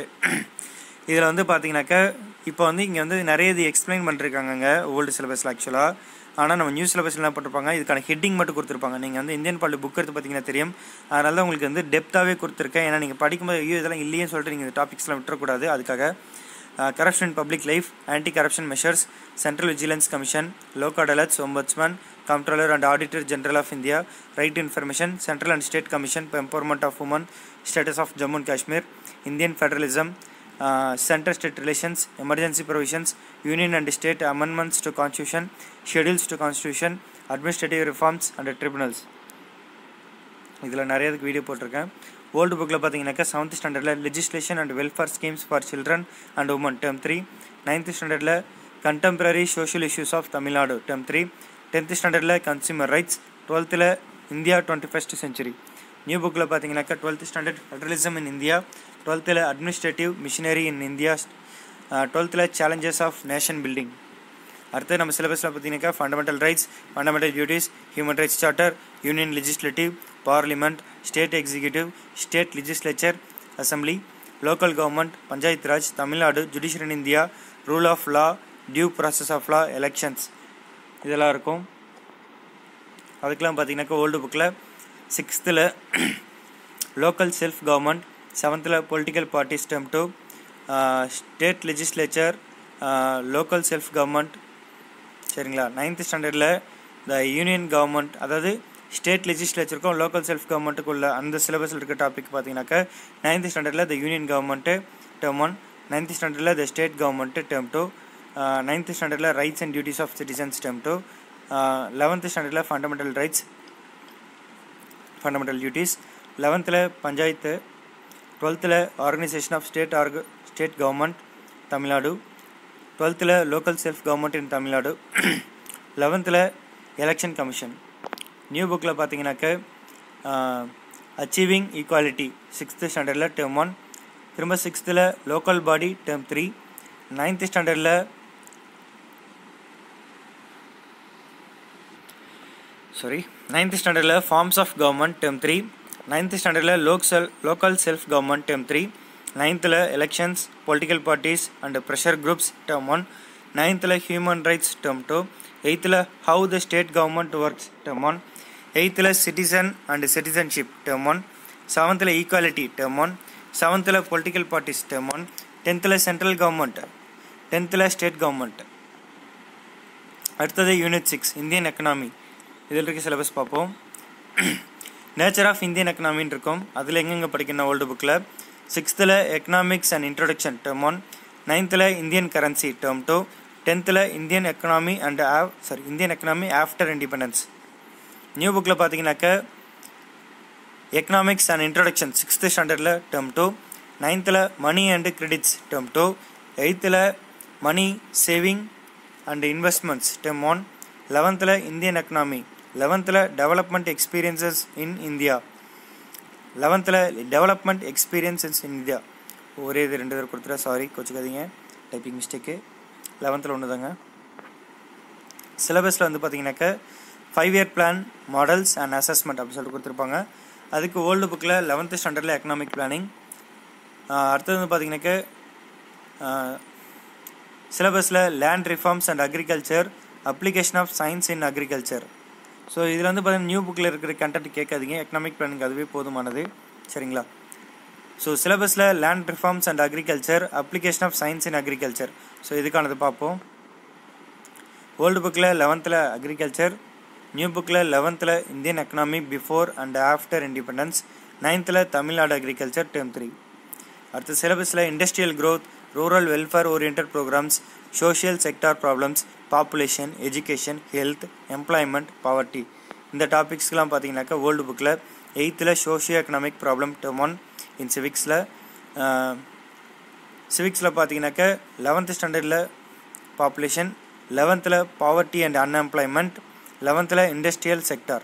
இதில் வந்து பார்த்தீங்கன்னாக்கா இப்போ வந்து இங்கே வந்து நிறைய இது எக்ஸ்பிளைன் பண்ணிருக்காங்கங்க ஓல்டு சிலபஸில் ஆக்சுவலாக ஆனால் நம்ம நியூஸ் சிலபஸ் என்ன போட்டிருப்பாங்க இதுக்கான ஹெட்டிங் மட்டும் கொடுத்துருப்பாங்க நீங்கள் வந்து இந்தியன் பாலிட்டி புக் எடுத்து பார்த்தீங்கன்னா தெரியும் அதனால தான் உங்களுக்கு வந்து டெப்த்தாகவே கொடுத்துருக்கேன் ஏன்னா நீங்கள் படிக்கும்போது ஐயோ இதெல்லாம் இல்லையே சொல்லிட்டு நீங்கள் இந்த டாபிக்ஸ்லாம் விட்டுறக்கூடாது அதுக்காக corruption public life anti corruption measures central vigilance commission local alerts ombudsman comptroller and auditor general of India right information central and state commission empowerment of women status of Jammu and Kashmir Indian federalism centre state relations emergency provisions union and state amendments to constitution schedules to constitution administrative reforms and tribunals இதில் நிறைய இதுக்கு video போட்டிருக்கேன் old புக்கில் பார்த்தீங்கன்னாக்கா seventh ஸ்டாண்டர்டில் legislation and welfare schemes for children and women term three ninth ஸ்டாண்டர்டில் contemporary social issues of Tamil Nadu term three tenth ஸ்டாண்டர்டில் consumer rights டுவெல்த்தில் India twenty first century new புக்கில் பார்த்தீங்கன்னாக்கா twelfth standard federalism in India டுவெல்த்தில் administrative machinery in India டுவெல்த்தில் challenges of nation building அடுத்து நம்ம சிலபஸில் பார்த்தீங்கன்னாக்கா fundamental rights fundamental duties human rights charter union legislative parliament state executive state legislature assembly local government panchayat Raj Tamil Nadu judicial in India rule of law due process of law elections இதெல்லாம் இருக்கும் அதுக்கெலாம் பார்த்தீங்கன்னாக்கா old புக்கில் சிக்ஸ்த்தில் லோக்கல் செல்ஃப் கவர்மெண்ட் செவன்த்தில் political parties term two state legislature local self government சரிங்களா ninth ஸ்டாண்டர்டில் the union government அதாவது ஸ்டேட் லெஜிஸ்லேச்சருக்கும் லோக்கல் செல்ஃப் கவர்மெண்ட்டுக்குள்ள அந்த சிலபஸில் இருக்க டாபிக் பார்த்தீங்கன்னாக்கா நைன்த் ஸ்டாண்டர்டில் the union government term one ninth ஸ்டாண்டர்டில் the state government term two ninth ஸ்டாண்டர்டில் rights and duties of citizens term two eleventh ஸ்டாண்டர்டில் ஃபண்டமெண்டல் ரைட்ஸ் ஃபண்டமெண்டல் டியூட்டிஸ் லெவன்த்தில் பஞ்சாயத்து டுவெல்த்தில் ஆர்கனைசேஷன் ஆஃப் ஸ்டேட் ஆர்க ஸ்டேட் கவர்மெண்ட் தமிழ்நாடு டுவெல்த்தில் local self government in Tamil Nadu லெவன்த்தில் election commission new புக்கில் பார்த்தீங்கன்னாக்க அச்சீவிங் ஈக்குவாலிட்டி சிக்ஸ்த்து ஸ்டாண்டர்டில் டேர்ம் ஒன் திரும்ப சிக்ஸ்த்தில் local body term three ninth ஸ்டாண்டர்டில் சாரி நைன்த் ஸ்டாண்டர்டில் forms of government term three ninth ஸ்டாண்டர்டில் லோக் செல் local self government term three நைன்த்தில் elections political parties and pressure groups term one நைன்த்தில் ஹியூமன் ரைட்ஸ் டேர்ம் டூ எயித்தில் how the state government works term one எயித்தில் citizen and citizenship term one செவன்த்தில் equality term one செவன்த்தில் political parties term one டென்த்தில் central government டென்த்தில் state government அடுத்தது unit six Indian economy இதில் இருக்க syllabus பார்ப்போம் நேச்சர் ஆஃப் இந்தியன் எக்கனாமின்னு இருக்கும் அதில் எங்கெங்கே படிக்கணும் ஓல்டு புக்கில் சிக்ஸ்த்தில் economics and introduction term one நைன்த்தில் இந்தியன் கரன்சி டேர்ம் டூ டென்த்தில் Indian economy and aw sorry Indian economy after independence new புக்கில் பார்த்தீங்கன்னாக்க எக்கனாமிக்ஸ் அண்ட் இன்ட்ரொடக்ஷன் சிக்ஸ்த்து ஸ்டாண்டர்டில் டேர்ம் டூ நைன்த்தில் money and credits term two எயித்தில் money saving and investments term one லெவன்த்தில் Indian economy லெவன்த்தில் development experiences in India லெவன்த்தில் development experiences in India ஒரே இது ரெண்டு பேர் கொடுத்துட்டா சாரி கோச்சிக்காதீங்க டைப்பிங் மிஸ்டேக்கு லெவன்த்தில் ஒன்று தாங்க சிலபஸில் வந்து பார்த்தீங்கன்னாக்க five year plan models and assessment அப்படின்னு சொல்லிட்டு கொடுத்துருப்பாங்க அதுக்கு ஓல்டு புக்கில் லெவன்த்து ஸ்டாண்டர்டில் எக்கனாமிக் பிளானிங் அடுத்தது வந்து பார்த்தீங்கன்னாக்க சிலபஸில் land reforms and agriculture application of science in agriculture so இதில் வந்து பார்த்தீங்கன்னா நியூ புக்கில் இருக்கிற கண்டென்ட் கேட்காதீங்க எக்கனாமிக் பிளானிங் அதுவே போதுமானது சரிங்களா ஸோ சிலபஸில் land reforms and agriculture application of science in agriculture so இதுக்கானது பார்ப்போம் ஓல்டு புக்கில் லெவன்த்தில் அக்ரிகல்ச்சர் நியூ புக்கில் லெவன்த்தில் Indian economy before and after independence நைன்த்தில் தமிழ்நாடு அக்ரிகல்ச்சர் டேர்ம் த்ரீ அடுத்த சிலபஸில் industrial growth rural welfare oriented programmes social sector problems population education health employment poverty இந்த டாபிக்ஸ்க்கெலாம் பார்த்தீங்கன்னாக்கா வேர்ல்டு புக்கில் எயித்தில் socio economic problem term one in சிவிக்ஸில் சிவிக்ஸில் பார்த்தீங்கன்னாக்கா லெவன்த்து ஸ்டாண்டர்டில் பாப்புலேஷன் லெவன்த்தில் பாவர்ட்டி அண்ட் அன்எம்ப்ளாய்மெண்ட் லெவன்த்தில் இண்டஸ்ட்ரியல் செக்டார்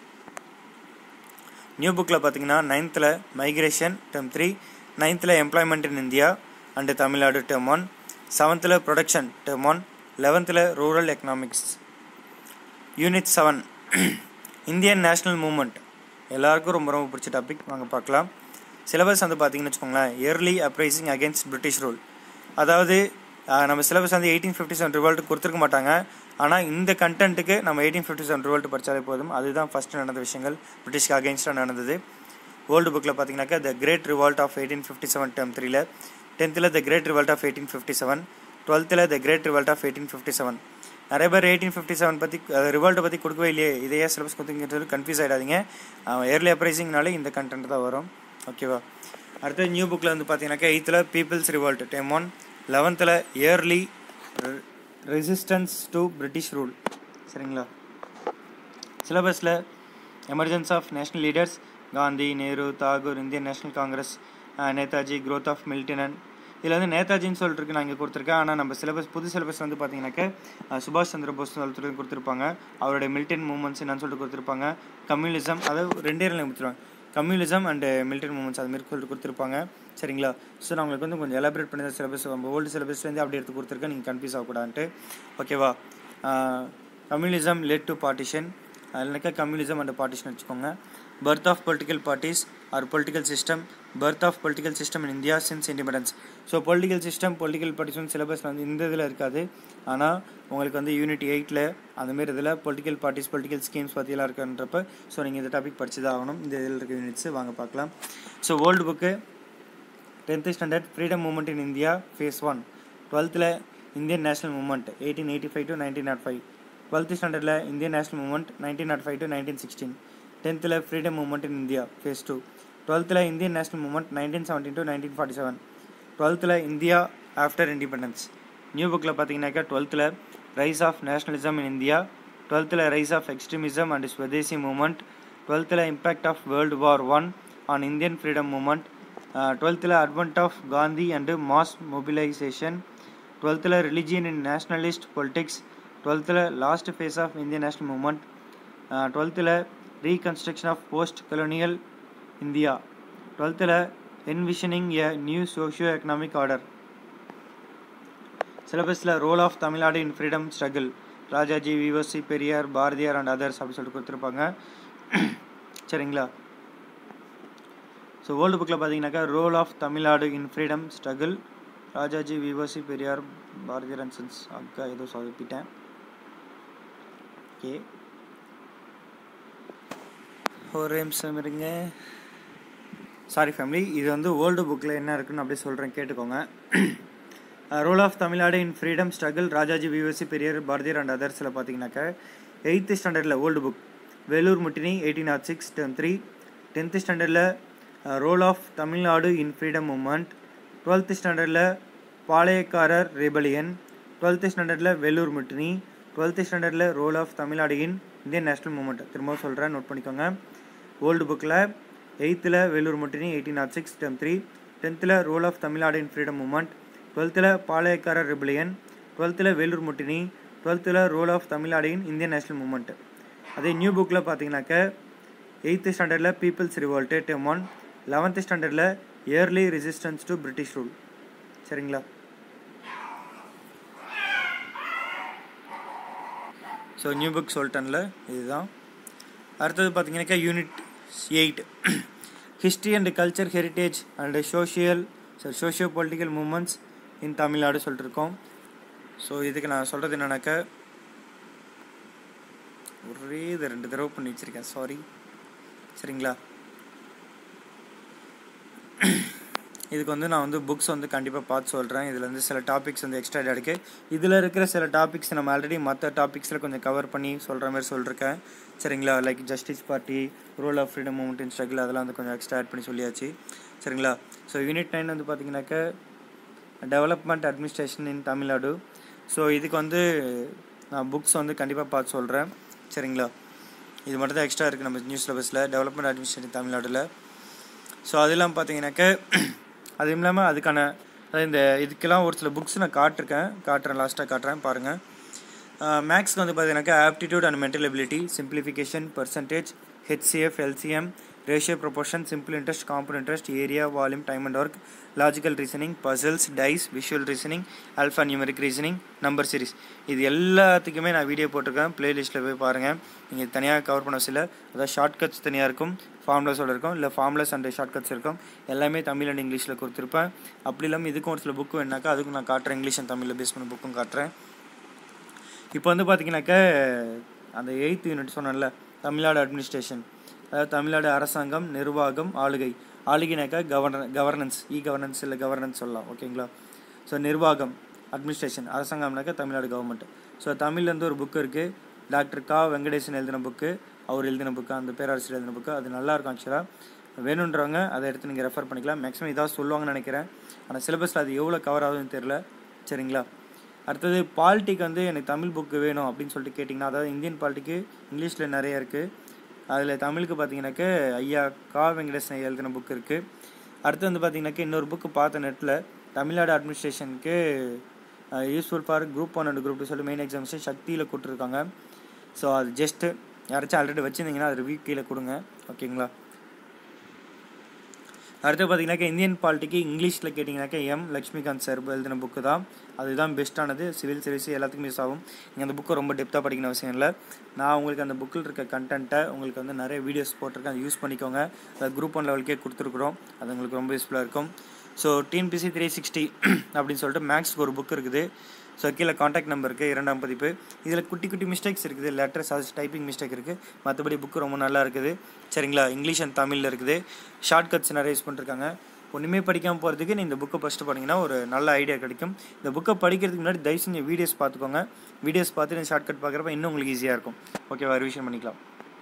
நியூ புக்கில் பார்த்தீங்கன்னா நைன்த்தில் மைக்ரேஷன் டேர்ம் த்ரீ நைன்த்தில் employment in India and Tamil Nadu term one செவன்த்தில் ப்ரொடக்ஷன் டேர்ம் ஒன் லெவன்த்தில் rural economics unit seven Indian national movement எல்லாருக்கும் ரொம்ப ரொம்ப பிடிச்ச டாபிக் வாங்க பார்க்கலாம் சிலபஸ் வந்து பார்த்தீங்கன்னு வச்சுக்கோங்களேன் early uprising against British rule அதாவது நம்ம சிலபஸ் வந்து எயிட்டீன் ஃபிஃப்டி செவன் ரிவால்ட் கொடுத்துருக்க மாட்டாங்க ஆனால் இந்த கண்டென்ட்டுக்கு நம்ம எயிட்டீன் ஃபிஃப்டி செவன் ரிவோல்ட் படித்தாலே போதும் அதுதான் ஃபஸ்ட்டு நடந்த விஷயங்கள் பிரிட்டிஷ்க்கு அகேன்ஸ்டாக நடந்தது ஓல்டு புக்கில் பார்த்தீங்கன்னாக்கா the great revolt of eighteen fifty seven term த்ரீல டென்த்தில் the great revolt of eighteen fifty seven டுவெல்த்தில் the great revolt of eighteen fifty seven நிறைய பேர் எயிட்டீன் ஃபிஃப்டி செவன் பற்றி ரிவால்ட்டை பற்றி கொடுக்கவே இல்லையே இதையே சிலபஸ் கொடுத்துங்கிறது கன்ஃபியூஸ் ஆகிடாதீங்க இயர்லி அப்ரைசிங்னாலே இந்த கண்டென்ட் தான் வரும் ஓகேவா அடுத்து நியூ புக்கில் வந்து பார்த்தீங்கன்னாக்கா எயித்தில் பீப்புள்ஸ் ரிவால்ட் டேம் ஒன் லெவன்த்தில் early resistance to British rule சரிங்களா சிலபஸில் emergence of national leaders Gandhi Nehru Tagore Indian national Congress Netaji growth of மில்டினன் இதில் வந்து நேதாஜின்னு சொல்லிட்டு நான் இங்கே கொடுத்துருக்கேன் ஆனால் நம்ம சிலபஸ் புது சிலபஸ் வந்து பார்த்தீங்கன்னாக்க சுபாஷ் சந்திர போஸ் சொல்லிட்டு கொடுத்துருப்பாங்க அவருடைய மில்டன் மூமெண்ட்ஸ் என்னன்னு சொல்லிட்டு கொடுத்துருப்பாங்க கம்யூனிசம் அதாவது ரெண்டே ரெண்டு கொடுத்துருவாங்க கம்யூனிசம் அண்ட் மிலிட்டன் மூமெண்ட்ஸ் அது மாதிரி சொல்லிட்டு கொடுத்துருப்பாங்க சரிங்களா ஸோ நான் உங்களுக்கு வந்து கொஞ்சம் எலாபரேட் பண்ணி தான் சிலபஸ் நம்ம ஓல்டு சிலபஸ்லேருந்து அப்படி எடுத்து கொடுத்துருக்கேன் நீங்கள் கன்ஃபியூஸ் ஆகக்கூடாதுன்ட்டு ஓகேவா கம்யூனிசம் லெட் டு பார்ட்டிஷன் இல்லைனாக்கா கம்யூனிசம் அண்ட் பார்ட்டிஷன் வச்சுக்கோங்க birth of political parties or political system birth of political system in India since independence so political system political partition சிலபஸில் வந்து இந்த இதில் இருக்காது ஆனால் உங்களுக்கு வந்து யூனிட் எயிட்டில் அந்தமாரி இதில் பொலிட்டிக்கல் பார்ட்டிஸ் பொலிட்டிக்கல் ஸ்கீம்ஸ் பற்றியெல்லாம் இருக்குன்றப்ப ஸோ நீங்கள் இந்த டாபிக் படிச்சு தான் ஆகணும் இந்த இதில் இருக்க யூனிட்ஸ் வாங்க பார்க்கலாம் so old book tenth standard freedom movement in India phase one டுவெல்த்தில் Indian national movement eighteen eighty five to nineteen nought five twelfth ஸ்டாண்டர்டில் Indian national movement nineteen nought five to nineteen sixteen டென்த்தில் freedom movement in India phase two டுவெல்த்தில் Indian national movement nineteen seventeen to nineteen forty seven டுவெல்த்தில் India after independence new புக்கில் பார்த்தீங்கன்னாக்கா டுவெல்த்தில் rise of nationalism in India டுவெல்த்தில் rise of extremism and Swadeshi movement டுவெல்த்தில் impact of world war one on Indian freedom movement டுவெல்த்தில் advent of Gandhi and mass mobilisation டுவெல்த்தில் religion in nationalist politics டுவெல்த்தில் last phase of Indian national movement டுவெல்த்தில் reconstruction of post colonial India டுவெல்த்தில் envisioning a new socio economic order சிலபஸில் role of Tamil Nadu in freedom struggle Rajaji VOC Periyar Bharathiyar and others அப்படின்னு சொல்லிட்டு கொடுத்துருப்பாங்க சரிங்களா so old புக்கில் பார்த்தீங்கன்னாக்கா role of Tamil Nadu in freedom struggle Rajaji VOC Periyar Bharathiyar and sons அக்கா ஏதோ சொதப்பிட்டேன் ஓகே ஒரு நிமிஷம் இருங்க சாரி ஃபேமிலி இது வந்து ஓல்டு புக்கில் என்ன இருக்குன்னு அப்படியே சொல்கிறேன் கேட்டுக்கோங்க role of Tamil Nadu in freedom struggle Rajaji VOC Periyar Bharathiyar and அதர்ஸில் பார்த்தீங்கன்னாக்கா எயித்து ஸ்டாண்டர்டில் old book Vellore mutiny eighteen nought six ten three tenth ஸ்டாண்டர்டில் role of Tamil Nadu in freedom movement twelfth ஸ்டாண்டர்டில் பாளையக்காரர் ரெபலியன் டுவெல்த்து ஸ்டாண்டர்டில் வேலூர் முட்டினி டுவெல்த்து ஸ்டாண்டர்டில் role of Tamil Nadu in Indian national movement திரும்ப சொல்கிறேன் note பண்ணிக்கோங்க ஓல்டு புக்கில் எயித்தில் Vellore mutiny eighteen nought six ten three டென்த்தில் role of Tamil Nadu in freedom movement டுவெல்த்தில் பாளையக்காரர் ரிபிலியன் டுவெல்த்தில் வேலூர் முட்டினி டுவெல்த்தில் role of Tamil Nadu in Indian national movement அதே நியூ புக்கில் பார்த்தீங்கன்னாக்க எயித்து ஸ்டாண்டர்டில் people's revolt term one eleventh ஸ்டாண்டர்டில் early resistance to British rule சரிங்களா ஸோ நியூ புக் சொல்லிட்டேன்ல இதுதான் அடுத்தது பார்த்தீங்கன்னாக்கா unit eight history and culture heritage and social sir socio political movements in Tamil Nadu சொல்லிட்டு இருக்கோம் ஸோ இதுக்கு நான் சொல்கிறது என்னன்னாக்கா ஒரே இது ரெண்டு தடவை பண்ணி வச்சுருக்கேன் சாரி சரிங்களா இதுக்கு வந்து நான் வந்து புக்ஸ் வந்து கண்டிப்பாக பார்த்து சொல்கிறேன் இதில் வந்து சில டாபிக்ஸ் வந்து எக்ஸ்ட்ரா இருக்குது இதில் இருக்கிற சில டாபிக்ஸ் நம்ம ஆல்ரெடி மற்ற டாபிக்ஸில் கொஞ்சம் கவர் பண்ணி சொல்கிற மாதிரி சொல்லியிருக்கேன் சரிங்களா like justice party role of freedom movement in struggle அதெல்லாம் வந்து கொஞ்சம் எக்ஸ்ட்ரா ஆட் பண்ணி சொல்லியாச்சு சரிங்களா ஸோ யூனிட் நைன் வந்து பார்த்தீங்கன்னாக்க development administration in Tamil Nadu so இதுக்கு வந்து நான் புக்ஸ் வந்து கண்டிப்பாக பார்த்து சொல்கிறேன் சரிங்களா இது மட்டும் தான் எக்ஸ்ட்ரா இருக்குது நம்ம நியூஸ் சிலபஸில் டெவலப்மெண்ட் அட்மினிஸ்ட்ரேஷன் தமிழ்நாட்டில் ஸோ அதெல்லாம் பார்த்தீங்கன்னாக்க அதுவும் இல்லாமல் அதுக்கான அதாவது இந்த இதுக்கெல்லாம் ஒரு சில புக்ஸ் நான் காட்டிருக்கேன் காட்டுறேன் லாஸ்ட்டாக காட்டுறேன் பாருங்கள் மேக்ஸ்க்கு வந்து பார்த்தீங்கன்னாக்கா aptitude and mental ability simplification percentage HCF LCM ratio proportion simple interest compound interest area volume time and work logical reasoning puzzles dice visual reasoning alpha numeric reasoning number series இது எல்லாத்துக்குமே நான் வீடியோ போட்டிருக்கேன் ப்ளேலிஸ்ட்டில் போய் பாருங்கள் நீங்கள் தனியாக cover பண்ண சில அதாவது ஷார்ட்கட்ஸ் தனியாக இருக்கும் ஃபார்முலாஸோட இருக்கும் இல்லை ஃபார்முலாஸ் அண்ட் ஷார்ட்கட்ஸ் இருக்கும் எல்லாமே தமிழ் அண்ட் இங்கிலீஷில் கொடுத்துருப்பேன் அப்படி இல்லாமல் இதுக்கும் ஒரு சில புக்கு வேணாக்கா அதுக்கும் நான் காட்டுறேன் இங்கிலீஷ் அண்ட் தமிழில் பேஸ் பண்ண புக்கும் காட்டுறேன் இப்போ வந்து பார்த்தீங்கன்னாக்கா அந்த எயித்து யூனிட் சொன்னேன்ல தமிழ்நாடு அட்மினிஸ்ட்ரேஷன் அதாவது தமிழ்நாடு அரசாங்கம் நிர்வாகம் ஆளுகை ஆளுகைனாக்கா கவர்ன கவர்னன்ஸ் இ கவர்னன்ஸ் இல்லை கவர்னன்ஸ் சொல்லலாம் ஓகேங்களா ஸோ நிர்வாகம் அட்மினிஸ்ட்ரேஷன் அரசாங்கம்னாக்கா தமிழ்நாடு கவர்மெண்ட் ஸோ தமிழ்லேருந்து ஒரு புக்கு இருக்குது டாக்டர் கா வெங்கடேசன் எழுதின புக்கு அவர் எழுதின புக்கு அந்த பேராசிரியர் எழுதின புக்கு அது நல்லா இருக்கும் ஆக்சுவலாக வேணுன்றவங்க அதை எடுத்து நீங்கள் ரெஃபர் பண்ணிக்கலாம் மேக்ஸிமம் இதாக சொல்லுவாங்கன்னு நினைக்கிறேன் ஆனால் சிலபஸில் அது எவ்வளோ கவர் ஆகுதுன்னு தெரில சரிங்களா அடுத்தது பாலிட்டிக் வந்து எனக்கு தமிழ் புக்கு வேணும் அப்படின்னு சொல்லிட்டு கேட்டிங்கன்னா அதாவது இந்தியன் பாலிட்டிக்கு இங்கிலீஷில் நிறைய இருக்குது அதில் தமிழுக்கு பார்த்தீங்கன்னாக்க ஐயா கா வெங்கடேசன் எழுதின புக் இருக்குது அடுத்து வந்து பார்த்தீங்கன்னாக்க இன்னொரு புக்கு பார்த்த நெட்டில் தமிழ்நாடு அட்மினிஸ்ட்ரேஷனுக்கு useful for group one and group two சொல்லிட்டு மெயின் எக்ஸாம்ஸு சக்தியில் கொடுத்துருக்காங்க ஸோ அது ஜஸ்ட்டு யாராச்சும் ஆல்ரெடி வச்சுருந்தீங்கன்னா அது ரிவ்யூ கீழே கொடுங்க ஓகேங்களா அடுத்து பார்த்தீங்கன்னாக்கா இந்தியன் பாலிட்டிக்கு இங்கிலீஷில் கேட்டிங்கனாக்கா எம் லக்ஷ்மிகாந்த் சார் எழுதின புக்கு தான் அதுதான் பெஸ்ட்டானது சிவில் சர்வீஸ் எல்லாத்துக்கும் யூஸ் ஆகும் நீங்கள் அந்த புக்கை ரொம்ப டெப்த்தாக படிக்கணும் அவசியம் இல்லை நான் உங்களுக்கு அந்த புக்கில் இருக்க கண்டென்ட்டை உங்களுக்கு வந்து நிறைய வீடியோஸ் போட்டிருக்கேன் அதை யூஸ் பண்ணிக்கோங்க அதை குரூப் ஒன் லெவலுக்கே கொடுத்துருக்குறோம் அது உங்களுக்கு ரொம்ப யூஸ்ஃபுல்லாக இருக்கும் ஸோ டிஎன்பிசி த்ரீ சிக்ஸ்டி அப்படின்னு சொல்லிட்டு மேக்ஸ்க்கு ஒரு புக் இருக்குது ஸோ கீழே காண்டாக்ட் நம்பர் இருக்குது இரண்டாம் பதிப்பு இதில் குட்டி குட்டி மிஸ்டேக்ஸ் இருக்குது லெட்டர்ஸ் அது டைப்பிங் மிஸ்டேக் இருக்குது மற்றபடி புக்கு ரொம்ப நல்லா இருக்குது சரிங்களா இங்கிலீஷ் அண்ட் தமிழில் இருக்குது ஷார்ட் கட்ஸ் நிறைய யூஸ் பண்ணிருக்காங்க ஒன்றுமே படிக்காமல் போகிறதுக்கு நீ இந்த புக்கை ஃபஸ்ட்டு படிங்கன்னா ஒரு நல்ல ஐடியா கிடைக்கும் இந்த புக்கை படிக்கிறதுக்கு முன்னாடி தயவு செஞ்சு வீடியோஸ் பார்த்துக்கோங்க வீடியோஸ் பார்த்து நீ ஷார்ட் கட் பார்க்குறப்ப இன்னும் உங்களுக்கு ஈஸியாக இருக்கும் ஓகேவா ரிவிஷன் பண்ணிக்கலாம்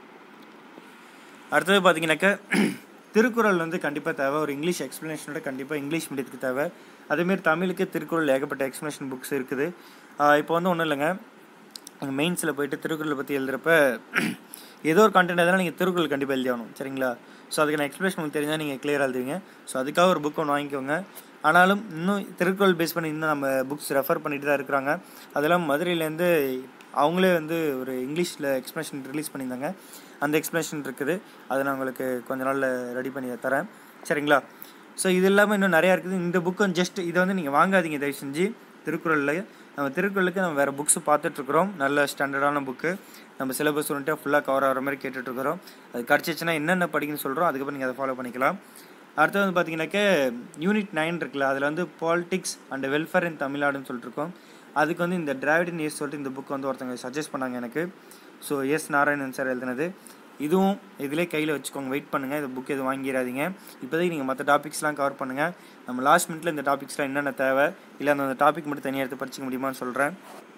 அடுத்தது பார்த்தீங்கன்னாக்கா திருக்குறள் வந்து கண்டிப்பாக தேவை ஒரு இங்கிலீஷ் எக்ஸ்ப்ளனேஷனோட கண்டிப்பாக இங்கிலீஷ் மீடியத்துக்கு தேவை அதேமாரி தமிழுக்கு திருக்குறள் ஏகப்பட்ட எக்ஸ்ப்ளனேஷன் புக்ஸ் இருக்குது இப்போ வந்து ஒன்றும் இல்லைங்க நீங்கள் மெயின்ஸில் போயிட்டு திருக்குறளை பற்றி எழுதுறப்ப ஏதோ ஒரு கண்டென்ட் எதனால் நீங்கள் திருக்குறள் கண்டிப்பாக எழுதி ஆகணும் சரிங்களா ஸோ அதுக்கான எக்ஸ்பிளேஷன் உங்களுக்கு தெரிஞ்சால் நீங்கள் கிளியராக எழுதுவீங்க ஸோ அதுக்காக ஒரு புக் ஒன்று வாங்கிக்கோங்க ஆனாலும் இன்னும் திருக்குறள் பேஸ் பண்ணி இன்னும் நம்ம புக்ஸ் ரெஃபர் பண்ணிட்டு தான் இருக்கிறாங்க அதெல்லாம் மதுரையிலேருந்து அவங்களே வந்து ஒரு இங்கிலீஷில் எக்ஸ்ப்ளனேஷன் ரிலீஸ் பண்ணியிருந்தாங்க அந்த எக்ஸ்ப்ளனேஷன் இருக்குது அதை நான் உங்களுக்கு கொஞ்ச நாளில் ரெடி பண்ணி தரேன் சரிங்களா ஸோ இது இல்லாமல் இன்னும் நிறையா இருக்குது இந்த புக்கும் ஜஸ்ட் இதை வந்து நீங்கள் வாங்காதீங்க தயவு செஞ்சு திருக்குறளில் நம்ம திருக்குறளுக்கு நம்ம வேறு புக்ஸ் பார்த்துட்ருக்குறோம் நல்ல ஸ்டாண்டர்டான புக்கு நம்ம சிலபஸ் வந்துட்டு ஃபுல்லாக கவர் ஆகிற மாதிரி கேட்டுட்ருக்குறோம் அது கிடச்சிச்சின்னா என்னென்ன படிக்கணும்னு சொல்கிறோம் அதுக்கப்புறம் நீங்கள் அதை ஃபாலோ பண்ணிக்கலாம் அடுத்து வந்து பார்த்தீங்கன்னாக்க யூனிட் நைன் இருக்குல்ல அதில் வந்து பாலிட்டிக்ஸ் அண்ட் வெல்ஃபேர் இன் தமிழ்நாடுன்னு சொல்லிட்டுருக்கோம் அதுக்கு வந்து இந்த டிராவிடன் இயர்ஸ் சொல்லிட்டு இந்த புக் வந்து ஒருத்தவங்க சஜஸ்ட் பண்ணாங்க எனக்கு ஸோ எஸ் நாராயணன் சார் எழுதினது இதுவும் இதிலே கையில் வச்சுக்கோங்க வெயிட் பண்ணுங்கள் இந்த புக் எதுவும் வாங்கிடாதீங்க இப்போதைக்கு நீங்கள் மற்ற டாபிக்ஸ்லாம் கவர் பண்ணுங்கள் நம்ம லாஸ்ட் மினிட்ல இந்த டாபிக்ஸ்லாம் என்னென்ன தேவை இல்லை அந்த டாபிக் மட்டும் தனியாக எடுத்து படிச்சிக்க முடியுமான்னு சொல்கிறேன்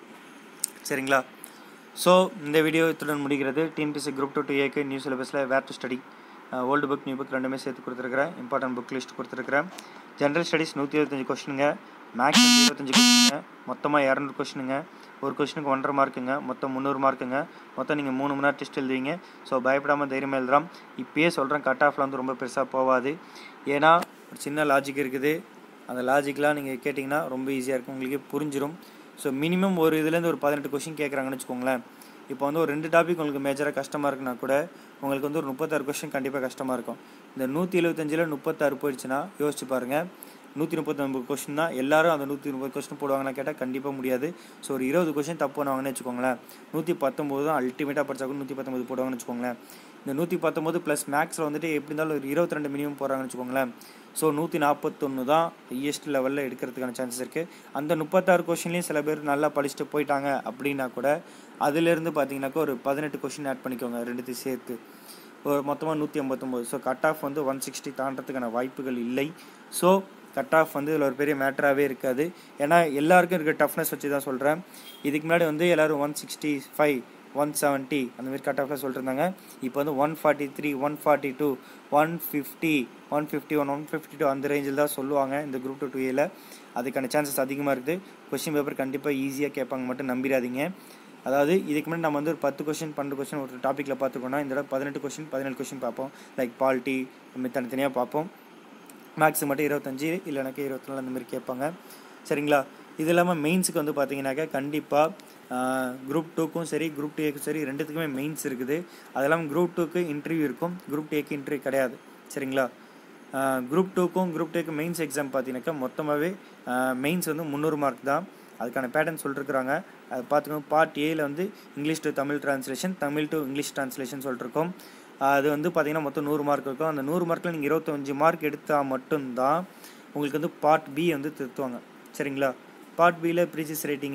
சரிங்களா ஸோ இந்த வீடியோ இத்துடன் முடிகிறது டிஎன்பிசி குரூப் டூ டூ ஏக்கு நியூ சிலபஸில் where to study old book new book ரெண்டுமே சேர்த்து கொடுத்துருக்குறேன் இம்பார்ட்டன்ட் புக் லிஸ்ட் கொடுத்துருக்குறேன் ஜென்ரல் ஸ்டடீஸ் நூற்றி இருபத்தஞ்சி கொஸ்டினுங்க மேக்ஸ் வந்து இருபத்தஞ்சி கொஸ்டினுங்க மொத்தமாக இரநூறு கொஸ்டினுங்க ஒரு கொஸ்டினுக்கு ஒன்றரை மார்க்குங்க மொத்தம் முந்நூறு மார்க்குங்க மொத்தம் நீங்கள் மூணு மணி நேரம் டெஸ்ட் எழுதுவீங்க ஸோ பயப்படாமல் தைரியமாக எழுதுறோம் இப்பயே சொல்கிறேன் கட் ஆஃபில் வந்து ரொம்ப பெருசாக போகாது ஏன்னா ஒரு சின்ன லாஜிக் இருக்குது அந்த லாஜிக்லாம் நீங்கள் கேட்டிங்கன்னா ரொம்ப ஈஸியாக இருக்கும் உங்களுக்கே புரிஞ்சிடும் ஸோ மினிமம் ஒரு இதுலேருந்து ஒரு பதினெட்டு கொஷின் கேட்குறாங்கன்னு வச்சுக்கோங்களேன் இப்போ வந்து ஒரு ரெண்டு டாபிக் உங்களுக்கு மேஜராக கஷ்டமாக இருக்குன்னா கூட உங்களுக்கு வந்து ஒரு முப்பத்தாறு கொஷின் கண்டிப்பாக கஷ்டமாக இருக்கும் இந்த நூற்றி எழுபத்தஞ்சில் முப்பத்தாறு போயிடுச்சுன்னா யோசிச்சு பாருங்கள் நூற்றி முப்பத்தொம்பது கொஸ்டின் தான் எல்லாரும் அந்த நூற்றி முப்பது கொஸ்டின் போடுவாங்கன்னா கேட்டால் கண்டிப்பாக முடியாது ஸோ ஒரு இருபது கொஸ்டின் தப்பு பண்ணுவாங்கன்னு வச்சுக்கோங்களேன் நூற்றி பத்தொம்போது தான் அல்டிமேட்டாக படித்தா கூட நூற்றி பத்தொம்பது போடுவாங்கன்னு வச்சுக்கோங்களேன் இந்த நூற்றி பத்தொம்போது ப்ளஸ் மேக்ஸில் வந்துட்டு எப்படி இருந்தாலும் ஒரு இருபத்தி ரெண்டு மினிமம் போடுறாங்கன்னு வச்சுக்கோங்களேன் ஸோ நூற்றி நாற்பத்தொன்று தான் ஹையஸ்ட் லெவலில் எடுக்கிறதுக்கான சான்சஸ் இருக்குது அந்த முப்பத்தாறு கொஷின்லேயும் சில பேர் நல்லா படிச்சுட்டு போயிட்டாங்க அப்படின்னா கூட அதுலேருந்து பார்த்தீங்கன்னாக்கா ஒரு பதினெட்டு கொஷின் ஆட் பண்ணிக்கோங்க ரெண்டுத்தையும் சேர்த்து ஒரு மொத்தமாக நூற்றி ஐம்பத்தொம்போது ஸோ கட் ஆஃப் வந்து ஒன் சிக்ஸ்டி தாண்டறதுக்கான வாய்ப்புகள் இல்லை ஸோ கட் ஆஃப் வந்து இதில் ஒரு பெரிய மேட்டராகவே இருக்காது ஏன்னா எல்லாருக்கும் இருக்க டஃப்னஸ் வச்சு தான் சொல்கிறேன் இதுக்கு முன்னாடி வந்து எல்லோரும் one sixty five one seventy அந்த மாதிரி கட் ஆஃபில் சொல்லிருந்தாங்க இப்போ வந்து one forty three one forty two one fifty one fifty one one fifty two அந்த ரேஞ்சில் தான் சொல்லுவாங்க இந்த குரூப் டூ டூ ஏல அதுக்கான சான்சஸ் அதிகமாக இருக்குது கொஷின் பேப்பர் கண்டிப்பாக ஈஸியாக கேட்பாங்க மட்டும் நம்பிடாதீங்க அதாவது இதுக்கு முன்னாடி நம்ம வந்து ஒரு பத்து கொஷின் பன்னெண்டு கொஷின் ஒரு டாப்பிக்கில் பார்த்துக்கோன்னா இந்த தடவை பதினெட்டு கொஷின் பதினேழு கொஷின் பார்ப்போம் லைக் பாலிட்டி தனித்தனியாக பார்ப்போம் மேக்ஸ் மட்டும் இருபத்தஞ்சி இல்லைனாக்கா இருபத்தி நாலு அந்த மாதிரி கேட்பாங்க சரிங்களா இது இல்லாமல் மெயின்ஸுக்கு வந்து பார்த்தீங்கன்னாக்கா கண்டிப்பாக குரூப் டூக்கும் சரி குரூப் டேக்கும் சரி ரெண்டுத்துக்குமே மெயின்ஸ் இருக்குது அது இல்லாமல் குரூப் டூக்கு இன்டர்வியூ இருக்கும் குரூப் டேக்கு இன்டர்வியூ கிடையாது சரிங்களா குரூப் டூக்கும் குரூப் டேக்கு மெயின்ஸ் எக்ஸாம் பார்த்தீங்கன்னாக்கா மொத்தமாகவே மெயின்ஸ் வந்து முந்நூறு மார்க் தான் அதுக்கான பேட்டர்ன் சொல்லிருக்கிறாங்க அது பார்த்துக்கோங்க பார்ட் ஏயில் வந்து English to Tamil translation Tamil to English translation சொல்லிருக்கோம் அது வந்து பார்த்தீங்கன்னா மொத்தம் நூறு மார்க் இருக்கும் அந்த நூறு மார்க்கில் நீங்கள் இருபத்தஞ்சி மார்க் எடுத்தால் மட்டும்தான் உங்களுக்கு வந்து பார்ட் பி வந்து திருத்துவாங்க சரிங்களா பார்ட் பியில் ப்ரீசியஸ் ரேட்டிங்கு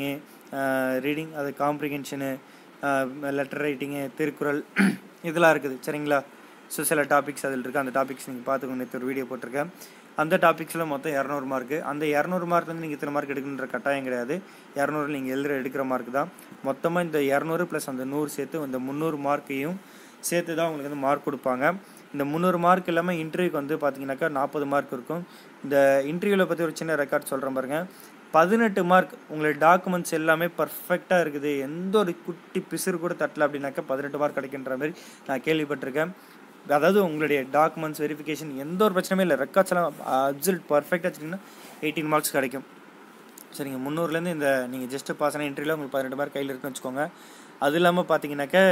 ரீடிங் அது காம்ப்ரிகென்ஷனு லெட்டர் ரைட்டிங்கு திருக்குறள் இதெல்லாம் இருக்குது சரிங்களா ஸோ சில டாபிக்ஸ் அதில் இருக்குது அந்த டாபிக்ஸ் நீங்கள் பார்த்துக்கணும் நேற்று ஒரு வீடியோ போட்டிருக்கேன் அந்த டாபிக்ஸில் மொத்தம் இரநூறு மார்க்கு அந்த இரநூறு மார்க் வந்து நீங்கள் இத்தனை மார்க் எடுக்கணுன்ற கட்டாயம் கிடையாது இரநூறு நீங்கள் எழுதுற எடுக்கிற மார்க் தான் மொத்தமாக இந்த இரநூறு ப்ளஸ் அந்த நூறு சேர்த்து இந்த முந்நூறு மார்க்கையும் சேர்த்து தான் உங்களுக்கு வந்து மார்க் கொடுப்பாங்க இந்த முந்நூறு மார்க் இல்லாமல் இன்டர்வியூக்கு வந்து பார்த்தீங்கன்னாக்கா நாற்பது மார்க் இருக்கும் இந்த இன்டர்வியூவில் பற்றி ஒரு சின்ன ரெக்கார்ட் சொல்கிறேன் பாருங்கள் பதினெட்டு மார்க் உங்களுடைய டாக்குமெண்ட்ஸ் எல்லாமே பர்ஃபெக்டாக இருக்குது எந்த ஒரு குட்டி பிசுறு கூட தட்டல அப்படின்னாக்கா பதினெட்டு மார்க் கிடைக்கின்ற மாதிரி நான் கேள்விப்பட்டிருக்கேன் அதாவது உங்களுடைய டாக்குமெண்ட்ஸ் வெரிஃபிகேஷன் எந்த ஒரு பிரச்சனையுமே இல்லை ரெக்கார்ட்ஸ் எல்லாம் அப்சல்ட் பர்ஃபெக்டாக வச்சிங்கன்னா எயிட்டீன் மார்க்ஸ் கிடைக்கும் சரிங்க முந்நூறுலேருந்து இந்த நீங்கள் ஜஸ்ட்டு பாஸ் ஆன இன்டர்வியூவில் உங்களுக்கு பதினெட்டு மார்க் கையில் இருக்குன்னு வச்சுக்கோங்க அது இல்லாமல் பார்த்தீங்கன்னாக்கா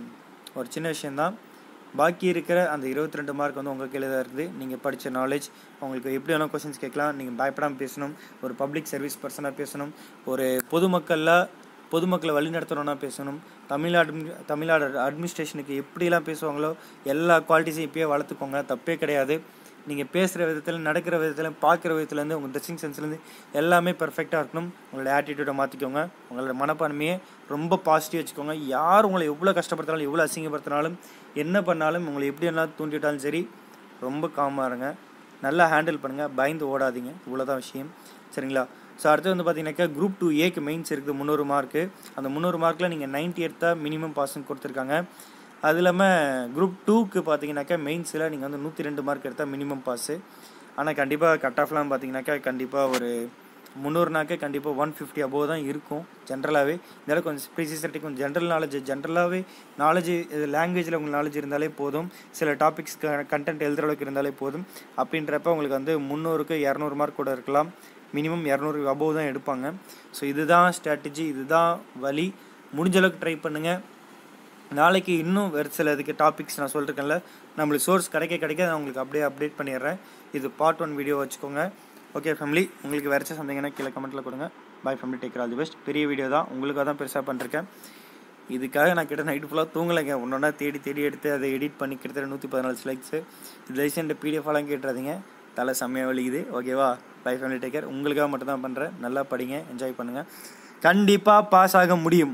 ஒரு சின்ன விஷயந்தான் பாக்கி இருக்கிற அந்த இருபத்தி ரெண்டு மார்க் வந்து உங்கள் கையில் தான் இருக்குது நீங்கள் படித்த நாலேஜ் உங்களுக்கு எப்படி வேணால் கொஷின்ஸ் கேட்கலாம் நீங்கள் பயப்படாமல் பேசணும் ஒரு பப்ளிக் சர்வீஸ் பர்சனாக பேசணும் ஒரு பொதுமக்களில் பொதுமக்களை வழிநடத்தணும்னா பேசணும் தமிழ்நாடு தமிழ்நாடு அட்மினிஸ்ட்ரேஷனுக்கு எப்படிலாம் பேசுவாங்களோ எல்லா குவாலிட்டிஸையும் இப்பயே வளர்த்துக்கோங்க தப்பே கிடையாது நீங்கள் பேசுகிற விதத்தில் நடக்கிற விதத்தில் பார்க்குற விதத்துலேருந்து உங்கள் ட்ரெஸ்ஸிங் சென்ஸ்லேருந்து எல்லாமே பர்ஃபெக்டாக இருக்கணும் உங்களோட ஆட்டிடியூடை மாற்றிக்கோங்க உங்களோட மனப்பான்மையை ரொம்ப பாசிட்டிவ் வச்சுக்கோங்க யார் உங்களை எவ்வளோ கஷ்டப்படுத்தினாலும் எவ்வளோ அசிங்கப்படுத்தினாலும் என்ன பண்ணாலும் உங்களை எப்படி என்ன தூண்டி விட்டாலும் சரி ரொம்ப காமாக இருங்க நல்லா ஹேண்டில் பண்ணுங்கள் பயந்து ஓடாதீங்க இவ்வளோதான் விஷயம் சரிங்களா ஸோ அடுத்து வந்து பார்த்தீங்கன்னாக்கா குரூப் டூ ஏக்கு மெயின்ஸ் இருக்குது முந்நூறு மார்க்கு அந்த முந்நூறு மார்க்கில் நீங்கள் நைன்ட்டி எடுத்தால் மினிமம் பாஸ்ன்னு கொடுத்துருக்காங்க அது இல்லாமல் குரூப் டூக்கு பார்த்தீங்கன்னாக்கா மெயின்ஸில் நீங்கள் வந்து நூற்றி ரெண்டு மார்க் எடுத்தால் மினிமம் பாஸு ஆனால் கண்டிப்பாக கட் ஆஃப்லாம் பார்த்தீங்கன்னாக்கா கண்டிப்பாக ஒரு முந்நூறுனாக்கா கண்டிப்பாக ஒன் ஃபிஃப்டி அபோவ் தான் இருக்கும் ஜென்ரலாகவே இதெல்லாம் கொஞ்சம் ஸ்பெசிசிட்டி கொஞ்சம் ஜென்ரல் நாலேஜ் ஜென்ரலாகவே நாலேஜ் இது லாங்குவேஜில் உங்களுக்கு நாலேஜ் இருந்தாலே போதும் சில டாபிக்ஸ் கண்டென்ட் எழுதுகிற அளவுக்கு இருந்தாலே போதும் அப்படின்றப்ப உங்களுக்கு வந்து முந்நூறுக்கு இரநூறு மார்க் கூட இருக்கலாம் மினிமம் இரநூறு அபோவ் தான் எடுப்பாங்க ஸோ இதுதான் ஸ்ட்ராட்டஜி இதுதான் வழி முடிஞ்ச அளவுக்கு ட்ரை பண்ணுங்கள் நாளைக்கு இன்னும் வேறு சில இதுக்கு டாபிக்ஸ் நான் சொல்லிருக்கேன்ல நம்மளுக்கு சோர்ஸ் கிடைக்க கிடைக்க நான் உங்களுக்கு அப்படியே அப்டேட் பண்ணிடுறேன் இது பார்ட் ஒன் வீடியோ வச்சுக்கோங்க ஓகே ஃபேமிலி உங்களுக்கு வேறு சந்தேகம்னா கீழே கமெண்ட்டில் கொடுங்க bye family take all the best பெரிய வீடியோ தான் உங்களுக்காக தான் பெருசாக பண்ணிருக்கேன் இதுக்காக நான் கிட்ட நைட்டு ஃபுல்லாக தூங்கலைங்க ஒன்றொன்னா தேடி தேடி எடுத்து அதை எடிட் பண்ணி கிட்டத்தட்ட நூற்றி பதினாலு ஸ்லைக்ஸு தயவுசெய்து பிடிஎஃப்லாம் கேட்டுறாதீங்க தலை செம்மையாக வலிக்குது ஓகேவா பை ஃபேமிலி டேக் கேர் உங்களுக்காக மட்டும் தான் பண்ணுறேன் நல்லா படிங்க என்ஜாய் பண்ணுங்கள் கண்டிப்பாக பாஸ் ஆக முடியும்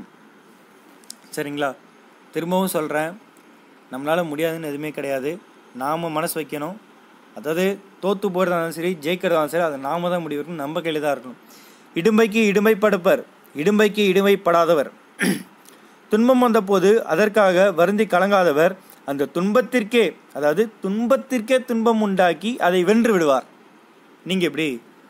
சரிங்களா திரும்பவும் சொல்கிறேன் நம்மளால் முடியாதுன்னு எதுவுமே கிடையாது நாம் மனசு வைக்கணும் அதாவது தோற்று போகிறதா இருந்தாலும் சரி ஜெயிக்கிறதா சரி அதை நாம தான் முடிவு இருக்கணும் நம்ம கையில் தான் இருக்கணும் இடும்பைக்கு இடும்பை படுப்பர் இடும்பைக்கு இடுமைப்படாதவர் துன்பம் வந்தபோது அதற்காக வருந்தி கலங்காதவர் அந்த துன்பத்திற்கே அதாவது துன்பத்திற்கே துன்பம் உண்டாக்கி அதை வென்று விடுவார் நீங்கள் எப்படி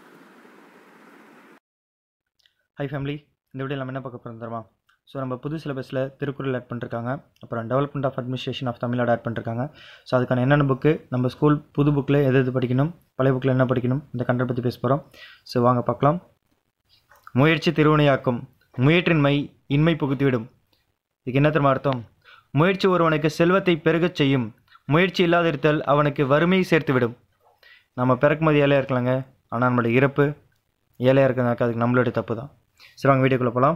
ஹை ஃபேமிலி இந்த வீடியோ நம்ம என்ன பார்க்க போகிறோம் தருமா ஸோ நம்ம புது சிலபஸில் திருக்குறள் ஆட் பண்ணிருக்காங்க அப்புறம் development of administration of Tamil Nadu add பண்ணிருக்காங்க ஸோ அதுக்கான என்னென்ன புக்கு நம்ம ஸ்கூல் புது புக்கில் எது எது படிக்கணும் பழைய புக்கில் என்ன படிக்கணும் இந்த கண்டென்ட் பற்றி பேச போகிறோம் ஸோ வாங்க பார்க்கலாம் முயற்சி திருவினையாக்கும் முயற்றின்மை இன்மை புகுத்திவிடும் இதுக்கு என்ன தெரியுமா அர்த்தம் முயற்சி ஒருவனுக்கு செல்வத்தை பெருகச் செய்யும் முயற்சி இல்லாதிருத்தல் அவனுக்கு வறுமையை சேர்த்துவிடும் நம்ம பிறக்கும்போது ஏழையாக இருக்கலாங்க ஆனால் நம்மளுடைய இறப்பு ஏழையாக இருக்கிறதுனாக்கா அதுக்கு நம்மளுடைய தப்பு தான் சரி வாங்க வீடியோக்குள்ளே போகலாம்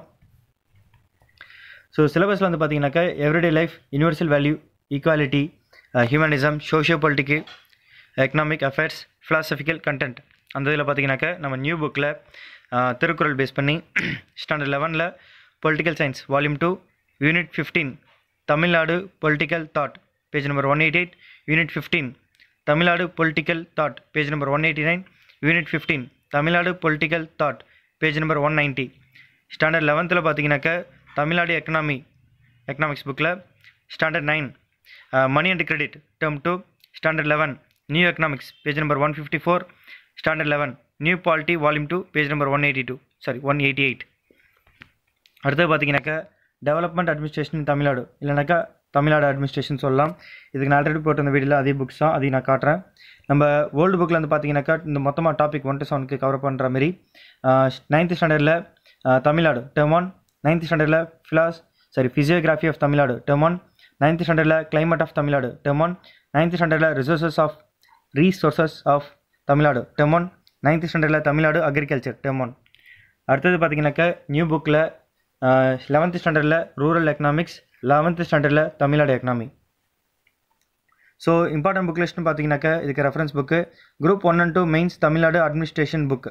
ஸோ சிலபஸில் வந்து பார்த்தீங்கன்னாக்கா everyday life universal value equality humanism socio political economic affairs philosophical content அந்த இதில் பார்த்தீங்கன்னாக்கா நம்ம நியூ புக்கில் திருக்குறள் பேஸ் பண்ணி ஸ்டாண்டர்ட் லெவனில் political science volume two unit fifteen Tamil Nadu political thought page number one eighty eight unit fifteen Tamil Nadu political thought page number one eighty nine unit fifteen Tamil Nadu political thought page number one ninety standard லெவன்த்தில் பார்த்தீங்கன்னாக்கா Tamil Nadu economy economics புக்கில் standard nine money and credit term two standard eleven new economics page number one fifty four standard eleven new polity volume two page number one eighty two sorry one eighty eight அடுத்தது பார்த்தீங்கன்னாக்கா development administration Tamil Nadu இல்லைனாக்கா Tamil Nadu administration சொல்லலாம் இதுக்கு நான் already போட்டிருந்த வீடியோவில் அதே books தான் அதையும் நான் காட்டுறேன் நம்ம ஓல்டு புக்கில் வந்து பார்த்தீங்கன்னாக்கா இந்த மொத்தமாக டாபிக் ஒன் டு செவனுக்கு கவர் பண்ணுற மாதிரி நைன்த் ஸ்டாண்டர்டில் தமிழ்நாடு டேர்ம் ஒன் நைன்த் ஸ்டாண்டர்டில் ஃபிலாஸ் sorry physiography of Tamil Nadu term one ninth ஸ்டாண்டர்டில் climate of Tamil Nadu term one ninth ஸ்டாண்டர்டில் resources of resources of Tamil Nadu term one ninth ஸ்டாண்டர்டில் தமிழ்நாடு அக்ரிகல்ச்சர் டேர்ம் ஒன் அடுத்தது பார்த்தீங்கன்னாக்கா நியூ புக்கில் லெவன்த் ஸ்டாண்டர்டில் ரூரல் எக்கனாமிக்ஸ் லெவன்த் ஸ்டாண்டர்டில் Tamil Nadu economy so important book லிஸ்ட்னு பார்த்தீங்கன்னாக்கா இதுக்கு reference book group one and two mains Tamil Nadu administration book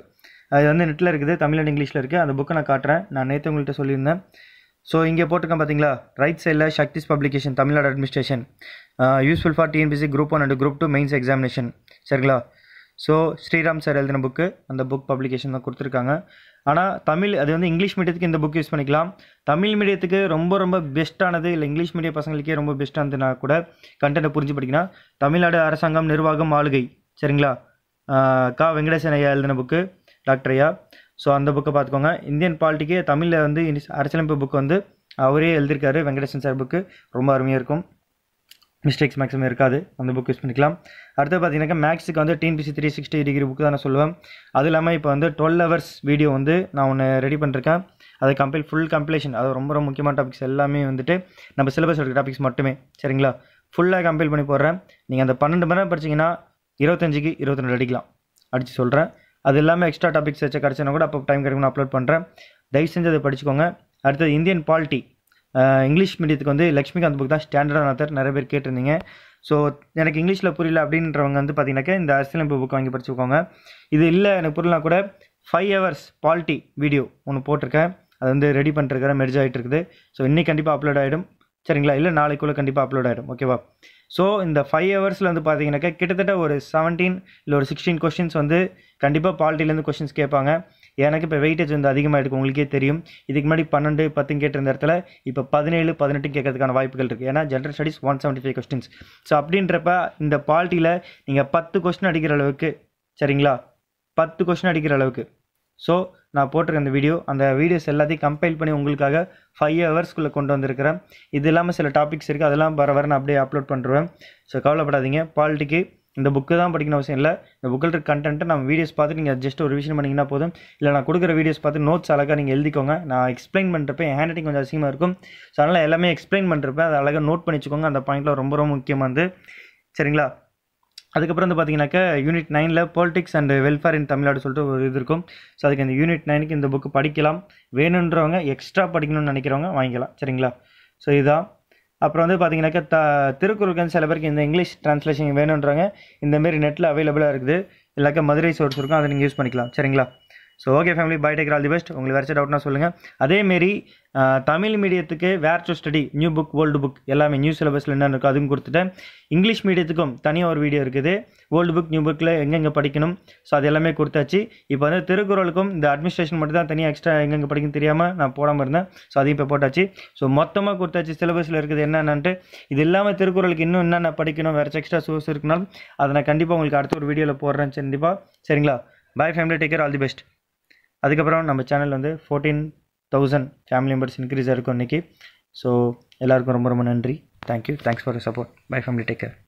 அது வந்து நெட்டில் இருக்குது தமிழ் அண்ட் இங்கிலீஷில் இருக்குது அந்த புக்கை நான் காட்டுறேன் நான் நேற்று உங்கள்கிட்ட சொல்லியிருந்தேன் ஸோ இங்கே போட்டிருக்கேன் பார்த்தீங்களா ரைட் சைடில் Sakthi's publication Tamil Nadu administration useful for TNPSC group one and group two mains examination சரிங்களா ஸோ ஸ்ரீராம் சார் எழுதின புக்கு அந்த புக் பப்ளிகேஷன் தான் கொடுத்துருக்காங்க ஆனால் தமிழ் அது வந்து இங்கிலீஷ் மீடியத்துக்கு இந்த புக் யூஸ் பண்ணிக்கலாம் தமிழ் மீடியத்துக்கு ரொம்ப ரொம்ப பெஸ்ட்டானது இல்லை இங்கிலீஷ் மீடியம் பசங்களுக்கே ரொம்ப பெஸ்ட்டானதுனா கூட கண்டென்ட்டை புரிஞ்சு படிக்கணும் தமிழ்நாடு அரசாங்கம் நிர்வாகம் ஆளுகை சரிங்களா ஆஹ் கா வெங்கடேசன் ஐயா எழுதின புக்கு டாக்டர் ஐயா ஸோ அந்த புக்கை பார்த்துக்கோங்க இந்தியன் பாலிட்டிக்கு தமிழில் வந்து இனி- அரசியலமைப்பு புக் வந்து அவரே எழுதியிருக்காரு வெங்கடேசன் சார் புக்கு ரொம்ப அருமையாக இருக்கும் மிஸ்டேக்ஸ் மேக்ஸிமம் இருக்காது அந்த புக் யூஸ் பண்ணிக்கலாம் அடுத்து பார்த்தீங்கன்னாக்கா மேக்ஸுக்கு வந்து TNPSC three sixty degree book தான் நான் சொல்லுவேன் அது இல்லாமல் இப்போ வந்து டுவெல் ஹவர்ஸ் வீடியோ வந்து நான் ஒன்று ரெடி பண்ணிருக்கேன் அது கம்பைல் ஃபுல் கம்பைலேஷன் அது ரொம்ப ரொம்ப முக்கியமான டாபிக்ஸ் எல்லாமே வந்துட்டு நம்ம சிலபஸ் எடுக்கிற டாபிக்ஸ் மட்டுமே சரிங்களா ஃபுல்லாக கம்பைல் பண்ணி போடுறேன் நீங்கள் அந்த பன்னெண்டு மணி நேரம் படிச்சீங்கன்னா இருபத்தஞ்சிக்கு இருபத்தி ரெண்டு அடிக்கலாம் அடித்து சொல்கிறேன் அது இல்லாமல் எக்ஸ்ட்ரா டாபிக்ஸ் வச்சு கிடச்சினா கூட அப்போ டைம் கிடைக்கும் அப்லோட் பண்ணுறேன் தயவு செஞ்சு அதை படிச்சுக்கோங்க அடுத்தது இந்தியன் பாலிட்டி இங்கிலீஷ் மீடியத்துக்கு வந்து லக்ஷ்மிகாந்த் புக் தான் ஸ்டாண்டர்டான ஆத்தர் நிறைய பேர் கேட்டிருந்தீங்க ஸோ எனக்கு இங்கிலீஷில் புரியல அப்படின்றவங்க வந்து பார்த்தீங்கன்னாக்கா இந்த அரசியலமைப்பு புக் வாங்கி படிச்சுக்கோங்க இது இல்லை எனக்கு புரியலாம் கூட ஃபைவ் ஹவர்ஸ் பாலிட்டி வீடியோ ஒன்று போட்டிருக்கேன் அது வந்து ரெடி பண்ணிருக்கிறேன் மெர்ஜ் ஆகிட்டு இருக்குது ஸோ இன்னைக்கு கண்டிப்பாக அப்லோட் ஆகிடும் சரிங்களா இல்லை நாளைக்குள்ளே கண்டிப்பாக அப்லோட் ஆகிடும் ஓகேவா ஸோ இந்த ஃபைவ் ஹவர்ஸில் வந்து பார்த்தீங்கன்னாக்கா கிட்டத்தட்ட ஒரு செவன்டீன் இல்லை ஒரு சிக்ஸ்டீன் கொஸ்டின்ஸ் வந்து கண்டிப்பாக பாலிட்டிலேருந்து கொஸ்டின்ஸ் கேட்பாங்க எனக்கு இப்போ வெயிட்டேஜ் வந்து அதிகமாக இருக்குது உங்களுக்கே தெரியும் இதுக்கு முன்னாடி பன்னெண்டு பத்தும் கேட்டிருந்த இடத்துல இப்போ பதினேழு பதினெட்டு கேட்கறதுக்கான வாய்ப்புகள் இருக்குது ஏன்னா general studies one seventy five questions so அப்படின்றப்ப இந்த பாலிட்டியில் நீங்கள் பத்து கொஸ்டின் அடிக்கிற அளவுக்கு சரிங்களா பத்து கொஸ்டின் அடிக்கிற அளவுக்கு ஸோ நான் போட்டிருக்க அந்த வீடியோ அந்த வீடியோஸ் எல்லாத்தையும் கம்பைல் பண்ணி உங்களுக்காக ஃபைவ் ஹவர்ஸ்க்குள்ளே கொண்டு வந்திருக்கிறேன் இது இல்லாமல் சில டாபிக்ஸ் இருக்குது அதெல்லாம் வர வர நான் அப்படியே அப்லோட் பண்ணுறேன் ஸோ கவலைப்படாதீங்க பாலிட்டிக்கு இந்த புக்கு தான் படிக்கணும் அவசியம் இல்லை இந்த புக்கில் இருக்க கண்டென்ட்டை நம்ம வீடியோஸ் பார்த்து நீங்கள் ஜஸ்ட் ஒரு விஷயம் பண்ணிங்கன்னா போதும் இல்லை நான் கொடுக்குற வீடியோஸ் பார்த்து நோட்ஸ் அழகாக நீங்கள் எழுதிக்கோங்க நான் எக்ஸ்பிளைன் பண்ணுறப்ப என் ஹேண்ட் ரைட்டிங் கொஞ்சம் அதிகமாக இருக்கும் ஸோ அதனால் எல்லாமே எக்ஸ்பிளைன் பண்ணுறப்ப அதை அழகாக நோட் பண்ணி வச்சுக்கோங்க அந்த பாயிண்ட்டில் ரொம்ப ரொம்ப முக்கியமானது சரிங்களா அதுக்கப்புறம் வந்து பார்த்தீங்கன்னாக்கா யூனிட் நைனில் politics and welfare in Tamil Nadu சொல்லிட்டு ஒரு இது இருக்கும் ஸோ அதுக்கு இந்த யூனிட் நைனுக்கு இந்த புக்கு படிக்கலாம் வேணுன்றவங்க எக்ஸ்ட்ரா படிக்கணும்னு நினைக்கிறவங்க வாங்கிக்கலாம் சரிங்களா ஸோ இதுதான் அப்புறம் வந்து பார்த்தீங்கன்னாக்கா த திருக்குறளுக்கு வந்து சில பேருக்கு இந்த இங்கிலீஷ் ட்ரான்ஸ்லேஷன் வேணுன்றவங்க இந்தமாரி நெட்டில் அவைலபிளாக இருக்குது இல்லாக்கா மதுரை சோர்ஸ் இருக்கும் அதை நீங்கள் யூஸ் பண்ணிக்கலாம் சரிங்களா so okay family bye take all the best உங்களுக்கு வேறு டவுட்னா சொல்லுங்கள் அதேமாரி தமிழ் மீடியத்துக்கு where to study new book old book எல்லாமே நியூ சிலபஸில் என்ன இருக்கோ அதுவும் கொடுத்துட்டேன் இங்கிலீஷ் மீடியத்துக்கும் தனியாக ஒரு வீடியோ இருக்குது ஓல்டு புக் நியூ புக்கில் எங்கெங்கே படிக்கணும் ஸோ அது எல்லாமே கொடுத்தாச்சு இப்போ வந்து திருக்குறளுக்கும் இந்த அட்மினிஸ்ட்ரேஷன் மட்டும் தான் தனியாக எக்ஸ்ட்ரா எங்கெங்கே படிக்கணும் தெரியாமல் நான் போடாமல் இருந்தேன் ஸோ அதையும் இப்போ போட்டாச்சு ஸோ மொத்தமாக கொடுத்தாச்சு சிலபஸில் இருக்குது என்னென்னன்ட்டு இது இல்லாமல் திருக்குறளுக்கு இன்னும் என்னென்ன படிக்கணும் வேறு எக்ஸ்ட்ரா சோர்ஸ் இருக்குனாலும் அதை நான் கண்டிப்பாக உங்களுக்கு அடுத்த ஒரு வீடியோவில் போடுறேன் கண்டிப்பாக சரிங்களா bye family take care all the best அதுக்கப்புறம் நம்ம சேனல் வந்து fourteen thousand family members increase ஆகிருக்கும் இன்றைக்கி ஸோ எல்லாருக்கும் ரொம்ப ரொம்ப நன்றி thank you thanks for support bye family take care